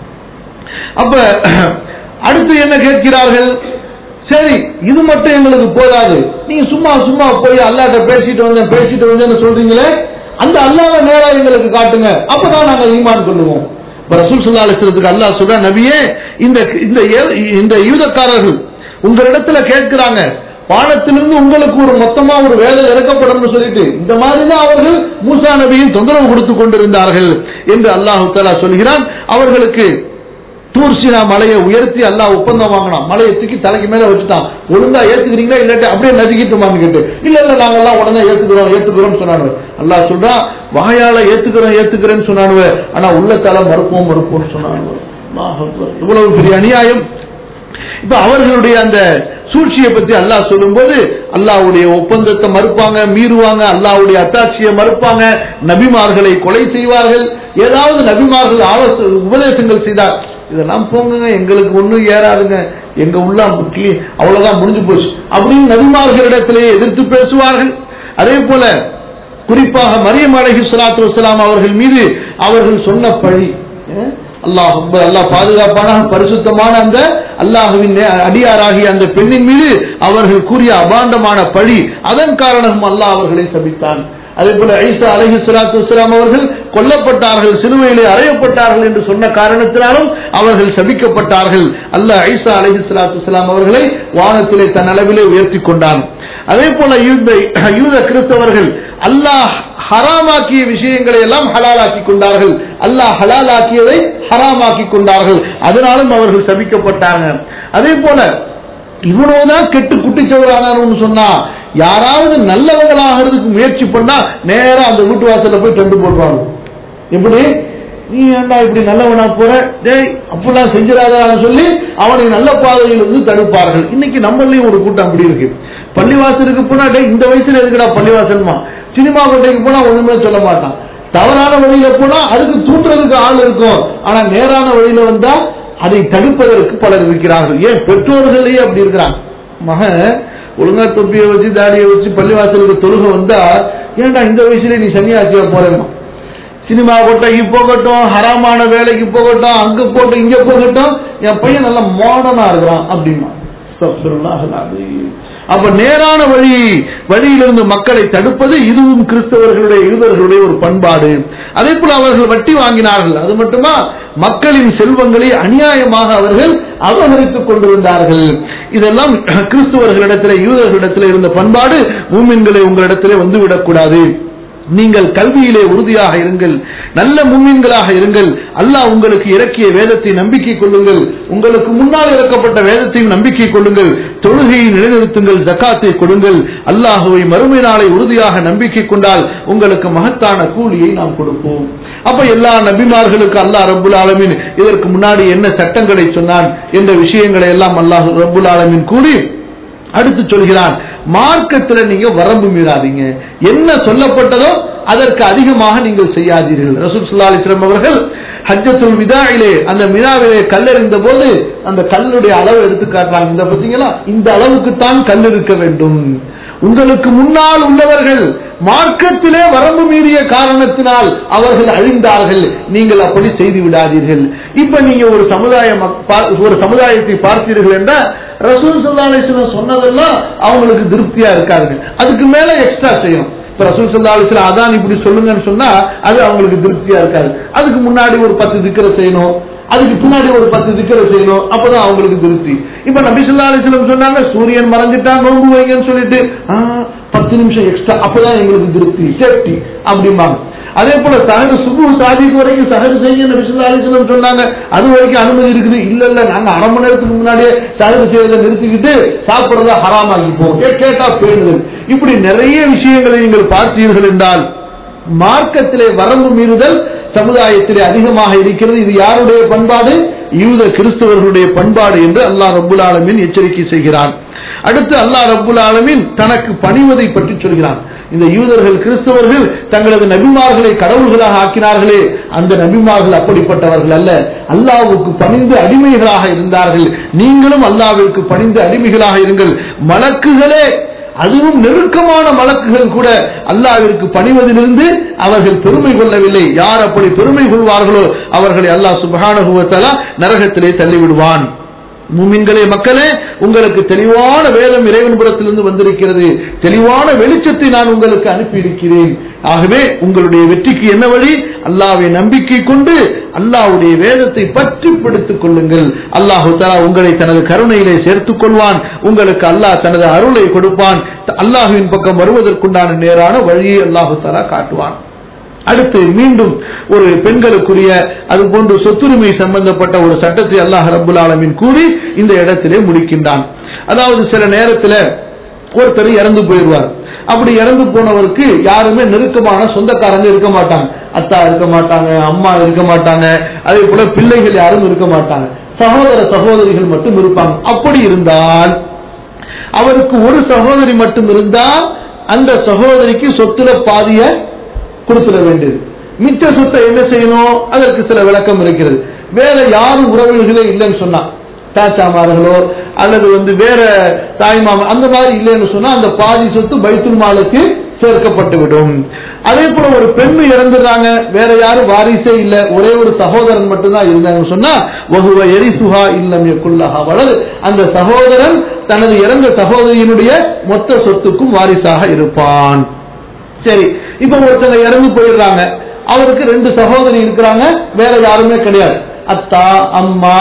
அப்ப அடுத்து என்ன கேட்கிறார்கள் சரி இது மட்டும் எங்களுக்கு போதாது நீங்க சும்மா சும்மா போய் அல்லாட்ட பேசிட்டு வந்தேன் பேசிட்டு வந்தேன்னு சொல்றீங்களே அந்த அல்லாஹ்வை நேரா எங்களுக்கு காட்டுங்க அப்பதான் நாங்க ஈமான் கொள்ளுவோம் இப்ப ரசூல் ஸல்லல்லாஹு அலைஹி வஸல்லத்துக்கு அல்லாஹ் சொல்ற நபியே இந்த இந்த ஏ- இந்த யூதக்காரர்கள் உங்களிடத்துல கேட்கிறாங்க வானத்திலிருந்து உங்களுக்கு ஒரு மொத்தமா ஒரு வேலை இறக்கப்படும் சொல்லிட்டு இந்த மாதிரி தான் அவர்கள் மூசா நபியின் தொந்தரவு கொடுத்து கொண்டிருந்தார்கள் என்று அல்லாஹு தஆலா சொல்கிறான் அவர்களுக்கு தூர்சினா மலையை உயர்த்தி அல்லாஹ் ஒப்பந்தம் வாங்கினான் மலையை தூக்கி தலைக்கு மேல வச்சுட்டான் ஒழுங்கா ஏத்துக்கிறீங்களா இல்லாட்டி அப்படியே நசுக்கிட்டுமான்னு கேட்டு இல்ல இல்ல நாங்கெல்லாம் உடனே ஏத்துக்கிறோம் ஏத்துக்கிறோம் சொன்னானுவ அல்லாஹ் சொல்றான் வாயால ஏத்துக்கிறோம் ஏத்துக்கிறேன்னு சொன்னானுவ ஆனா உள்ளத்தால மறுப்போம் மறுப்போம்னு சொன்னானுவ அல்லாஹ் அக்பர். இவ்வளவு பெரிய அநியாயம் இப்ப அவர்களுடைய அந்த சூழ்ச்சியை பத்தி அல்லாஹ் சொல்லும்போது அல்லாஹ்வுடைய ஒப்பந்தத்தை மறுப்பாங்க மீறுவாங்க அல்லாஹ்வுடைய அத்தாட்சியை மறுப்பாங்க நபிமார்களை கொலை செய்வார்கள் ஏதாவது நபிமார்கள் ஆலோசனை உபதேசங்கள் செய்தார் இதெல்லாம் போங்க எங்களுக்கு ஒண்ணும் ஏறாதுங்க எங்க உள்ள முக்கிய அவ்வளவுதான் முடிஞ்சு போச்சு அப்படின்னு நபிமார்களிடத்திலே எதிர்த்து பேசுவார்கள் அதே போல குறிப்பாக மரியம் அலைஹி ஸலாத்து வஸலாம் அவர்கள் மீது அவர்கள் சொன்ன பழி அஹ், அல்லாஹ் அக்பர், அல்லாஹ் பாதுகாப்பான பரிசுத்தமான அந்த அல்லாஹுவின் நே- அடியாராகிய அந்த பெண்ணின் மீது அவர்கள் கூறிய அபாண்டமான பழி அதன் காரணம் அல்லாஹ் அவர்களை சபித்தான் அதே போல ஐசா அலைஹி ஸலாத்து வஸலாம் அவர்கள் கொல்லப்பட்டார்கள் சிலுவையிலே அறையப்பட்டார்கள் என்று சொன்ன காரணத்தினாலும் அவர்கள் சபிக்கப்பட்டார்கள் அல்லாஹ் ஐசா அலைஹி ஸலாத்து வஸலாம் அவர்களை வானத்திலே தன் அளவிலே உயர்த்தி கொண்டான் அதே போல யூத யூத கிறிஸ்தவர்கள் அல்லாஹ் ஹராமாக்கிய விஷயங்களை எல்லாம் ஹலாலாக்கி கொண்டார்கள் அல்லாஹ் ஹலாலாக்கியதை ஹராமாக்கி கொண்டார்கள் அதனாலும் அவர்கள் சபிக்கப்பட்டாங்க அதே போல இவ்வளவுதான் கெட்டு குட்டிச்சவரானான்னு சொன்னா யாராவது நல்லவங்களாகிறதுக்கு முயற்சி பண்ணா நேரா அந்த வீட்டு வாசல்ல போய் டெண்டு போடுவாங்க எப்படி நீ ஏன்டா இப்படி நல்லவனா போற டேய் அப்படிலாம் செஞ்சிடாதான்னு சொல்லி அவனை நல்ல பாதையில் வந்து தடுப்பார்கள் இன்னைக்கு நம்மளையும் ஒரு கூட்டம் அப்படி இருக்கு பள்ளிவாசலுக்கு போனா டேய் இந்த வயசுல எதுக்குடா பள்ளிவாசல்மா சினிமா கொட்டைக்கு போனா ஒண்ணுமே சொல்ல மாட்டான் தவறான வழியில போனா அதுக்கு தூண்டுறதுக்கு ஆள் இருக்கும் ஆனா நேரான வழியில வந்தா அதை தடுப்பதற்கு பலர் இருக்கிறார்கள் ஏன் பெற்றோர்களே அப்படி இருக்கிறாங்க மகன் ஒழுங்கா தொப்பியை வச்சு தாடியை வச்சு பள்ளிவாசலுக்கு தொழுக வந்தா ஏன்டா இந்த வயசுல நீ சன்னியாசியா போறேம்மா சினிமா கொட்டைக்கு போகட்டும் ஹராமான வேலைக்கு போகட்டும் அங்க போட்டு இங்க போகட்டும் என் பையன் நல்ல மாடர்னா இருக்கிறான் அப்படிமா அஸ்தக்ஃபிருல்லாஹ் அல்-அலீம். அப்ப நேரான வழி வழியிலிருந்து மக்களை தடுப்பது இதுவும் கிறிஸ்தவர்களுடைய யூதர்களுடைய ஒரு பண்பாடு அதே போல அவர்கள் வட்டி வாங்கினார்கள் அது மட்டுமா மக்களின் செல்வங்களை அநியாயமாக அவர்கள் அபகரித்துக் கொண்டிருந்தார்கள் இதெல்லாம் கிறிஸ்தவர்களிடத்திலே யூதர்களிடத்திலே இருந்த பண்பாடு மூமின்களை உங்களிடத்திலே வந்துவிடக்கூடாது நீங்கள் கல்வியிலே உறுதியாக இருங்கள் நல்ல மும்மின்களாக இருங்கள் அல்லாஹ் உங்களுக்கு இறக்கிய வேதத்தை நம்பிக்கை கொள்ளுங்கள் உங்களுக்கு முன்னால் இறக்கப்பட்ட வேதத்தையும் நம்பிக்கை கொள்ளுங்கள் தொழுகையை நிலைநிறுத்துங்கள் ஜக்காத்தை கொடுங்கள் அல்லாஹுவை மறுமை நாளை உறுதியாக நம்பிக்கை கொண்டால் உங்களுக்கு மகத்தான கூலியை நாம் கொடுப்போம் அப்ப எல்லா நபிமார்களுக்கு அல்லாஹ் ரப்புல் ஆலமீன் இதற்கு முன்னாடி என்ன சட்டங்களை சொன்னான் என்ற விஷயங்களை எல்லாம் அல்லாஹ் ரப்புல் ஆலமீன் கூறி அடுத்து சொல்கிறான் மார்க்கத்துல நீங்க வரம்பு மீறாதீங்க என்ன சொல்லப்பட்டதோ அதற்கு அதிகமாக நீங்கள் செய்யாதீர்கள் ரசூல் சுல்லா அலிஸ்லாம் அவர்கள் ஹஜ்ஜத்துல் விதாயிலே அந்த மினாவிலே கல்லெறிந்த போது அந்த கல்லுடைய அளவு எடுத்து காட்டுறாங்க இந்த பார்த்தீங்களா இந்த அளவுக்கு தான் கல் இருக்க வேண்டும் உங்களுக்கு முன்னால் உள்ளவர்கள் மார்க்கத்திலே வரம்பு மீறிய காரணத்தினால் அவர்கள் அழிந்தார்கள் நீங்கள் அப்படி செய்து விடாதீர்கள் இப்ப நீங்க ஒரு சமுதாயம் ஒரு சமுதாயத்தை பார்த்தீர்கள் என்றால் ரசூல் சல்லா அலிஸ்லாம் சொன்னதெல்லாம் அவங்களுக்கு திருப்தியா இருக்காது அதுக்கு மேல எக்ஸ்ட்ரா செய்யணும் இப்ப ரசூல் சல்லா அலிஸ்லாம் அதான் இப்படி சொல்லுங்கன்னு சொன்னா அது அவங்களுக்கு திருப்தியா இருக்காது அதுக்கு முன்னாடி ஒரு பத்து திக்கரை செய்யணும் அதுக்கு பின்னாடி ஒரு பத்து திக்கரை செய்யணும் அப்பதான் அவங்களுக்கு திருப்தி இப்ப நபி சொல்லா அலிஸ்லம் சொன்னாங்க சூரியன் மறைஞ்சிட்டா நோன்பு வைங்கன்னு சொல்லிட்டு பத்து நிமிஷம் எக்ஸ்ட்ரா அப்பதான் எங்களுக்கு திருப்தி சேஃப்டி அப்படிம்பாங்க அதே போல சகரு சுபு சாதிக்கு வரைக்கும் சகரு செய்ய நபி சொல்லா அலிஸ்லம் சொன்னாங்க அது வரைக்கும் அனுமதி இருக்குது இல்ல இல்ல நாங்க அரை மணி நேரத்துக்கு முன்னாடியே சகரு செய்யறதை நிறுத்திக்கிட்டு சாப்பிடுறத ஹராமாக்கிப்போம் கேட்டா பேணுதல் இப்படி நிறைய விஷயங்களை நீங்கள் பார்த்தீர்கள் என்றால் மார்க்கத்திலே வரம்பு மீறுதல் சமுதாயத்திலே அதிகமாக இருக்கிறது இது யாருடைய பண்பாடு யூத கிறிஸ்தவர்களுடைய பண்பாடு என்று அல்லாஹ் ரப்புல் ஆலமின் எச்சரிக்கை செய்கிறான் அடுத்து அல்லாஹ் ரப்புல் ஆலமின் தனக்கு பணிவதை பற்றி சொல்கிறான் இந்த யூதர்கள் கிறிஸ்தவர்கள் தங்களது நபிமார்களை கடவுள்களாக ஆக்கினார்களே அந்த நபிமார்கள் அப்படிப்பட்டவர்கள் அல்ல அல்லாவுக்கு பணிந்து அடிமைகளாக இருந்தார்கள் நீங்களும் அல்லாவிற்கு பணிந்து அடிமைகளாக இருங்கள் மலக்குகளே அதுவும் நெருக்கமான வழக்குகள் கூட அல்லாவிற்கு பணிவதிலிருந்து அவர்கள் பெருமை கொள்ளவில்லை யார் அப்படி பெருமை கொள்வார்களோ அவர்களை அல்லாஹ் சுபகானுகுவத்தலா நரகத்திலே தள்ளிவிடுவான் மூமின்களே மக்களே உங்களுக்கு தெளிவான வேதம் இறைவன்புறத்திலிருந்து வந்திருக்கிறது தெளிவான வெளிச்சத்தை நான் உங்களுக்கு அனுப்பி இருக்கிறேன் ஆகவே உங்களுடைய வெற்றிக்கு என்ன வழி அல்லாவை நம்பிக்கை கொண்டு அல்லாவுடைய வேதத்தை பற்றி பிடித்துக் கொள்ளுங்கள் அல்லாஹு தலா உங்களை தனது கருணையிலே சேர்த்துக் கொள்வான் உங்களுக்கு அல்லாஹ் தனது அருளை கொடுப்பான் அல்லாஹுவின் பக்கம் வருவதற்குண்டான நேரான வழியை அல்லாஹு தலா காட்டுவான் அடுத்து மீண்டும் ஒரு பெண்களுக்குரிய அது போன்று சொத்துரிமை சம்பந்தப்பட்ட ஒரு சட்டத்தை அல்லாஹ் ரபுல் ஆலமின் கூறி இந்த இடத்திலே முடிக்கின்றான் அதாவது சில நேரத்தில் ஒருத்தர் இறந்து போயிடுவார் அப்படி இறந்து போனவருக்கு யாருமே நெருக்கமான சொந்தக்காரங்க இருக்க மாட்டாங்க அத்தா இருக்க மாட்டாங்க அம்மா இருக்க மாட்டாங்க அதே போல பிள்ளைகள் யாரும் இருக்க மாட்டாங்க சகோதர சகோதரிகள் மட்டும் இருப்பாங்க அப்படி இருந்தால் அவருக்கு ஒரு சகோதரி மட்டும் இருந்தால் அந்த சகோதரிக்கு சொத்துல பாதிய கொடுத்துட வேண்டியது மிச்ச சொத்தை என்ன செய்யணும் அதற்கு சில விளக்கம் இருக்கிறது வேற யாரும் உறவுகளே இல்லைன்னு சொன்னா தாத்தாமார்களோ அல்லது வந்து வேற தாய்மாமா அந்த மாதிரி இல்லைன்னு சொன்னா அந்த பாதி சொத்து பைத்துல் மாலுக்கு சேர்க்கப்பட்டு விடும் அதே போல ஒரு பெண் இறந்துடுறாங்க வேற யாரும் வாரிசே இல்ல ஒரே ஒரு சகோதரன் மட்டும்தான் இருந்தாங்கன்னு சொன்னா வகுவ எரிசுகா இல்லம் எக்குள்ளஹா வலது அந்த சகோதரன் தனது இறந்த சகோதரியினுடைய மொத்த சொத்துக்கும் வாரிசாக இருப்பான் சரி இப்ப ஒருத்தங்க இறந்து போயிடுறாங்க அவருக்கு ரெண்டு சகோதரி இருக்கிறாங்க வேற யாருமே கிடையாது அத்தா அம்மா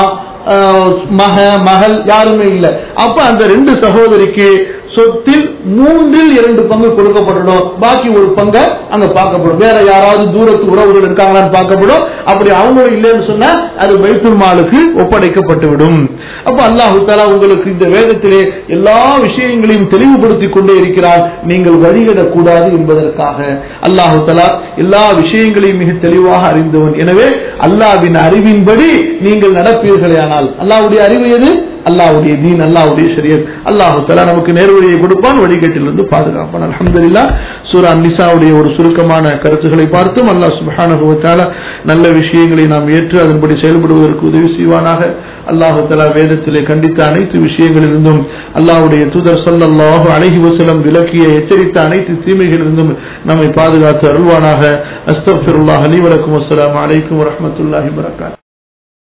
மக மகள் யாருமே இல்லை அப்ப அந்த ரெண்டு சகோதரிக்கு சொத்தில் மூன்றில் இரண்டு பங்கு கொடுக்கப்படணும் பாக்கி ஒரு பங்கை அங்க பார்க்கப்படும் வேற யாராவது தூரத்து உறவுகள் இருக்காங்களான்னு பார்க்கப்படும் அப்படி அவங்களும் இல்லைன்னு சொன்னா அது வைத்துல் மாலுக்கு ஒப்படைக்கப்பட்டுவிடும் அப்ப அல்லாஹு தாலா உங்களுக்கு இந்த வேதத்திலே எல்லா விஷயங்களையும் தெளிவுபடுத்தி கொண்டே இருக்கிறார் நீங்கள் வழிகிடக்கூடாது என்பதற்காக அல்லாஹு தாலா எல்லா விஷயங்களையும் மிக தெளிவாக அறிந்தவன் எனவே அல்லாவின் அறிவின்படி நீங்கள் நடப்பீர்களே ஆனால் அல்லாவுடைய அறிவு எது அல்லாவுடைய தீன் அல்லாவுடைய ஷரியத் அல்லாஹு தலா நமக்கு நேர்வழியை கொடுப்பான் வழிகேட்டிலிருந்து பாதுகாப்பான் அலமதுல்லா சூரா நிசாவுடைய ஒரு சுருக்கமான கருத்துக்களை பார்த்தும் அல்லாஹ் சுபஹானுபவத்தால நல்ல விஷயங்களை நாம் ஏற்று அதன்படி செயல்படுவதற்கு உதவி செய்வானாக அல்லாஹு தலா வேதத்திலே கண்டித்த அனைத்து விஷயங்களிலிருந்தும் அல்லாஹுடைய தூதர் சொல்லல்லாஹு அழகி வசலம் விலக்கிய எச்சரித்த அனைத்து தீமைகளிலிருந்தும் நம்மை பாதுகாத்து அருள்வானாக அஸ்தபிருல்லாஹ் அலி வலக்கும் அஸ்லாம் அலைக்கும் வரமத்துல்லாஹி வரகாத்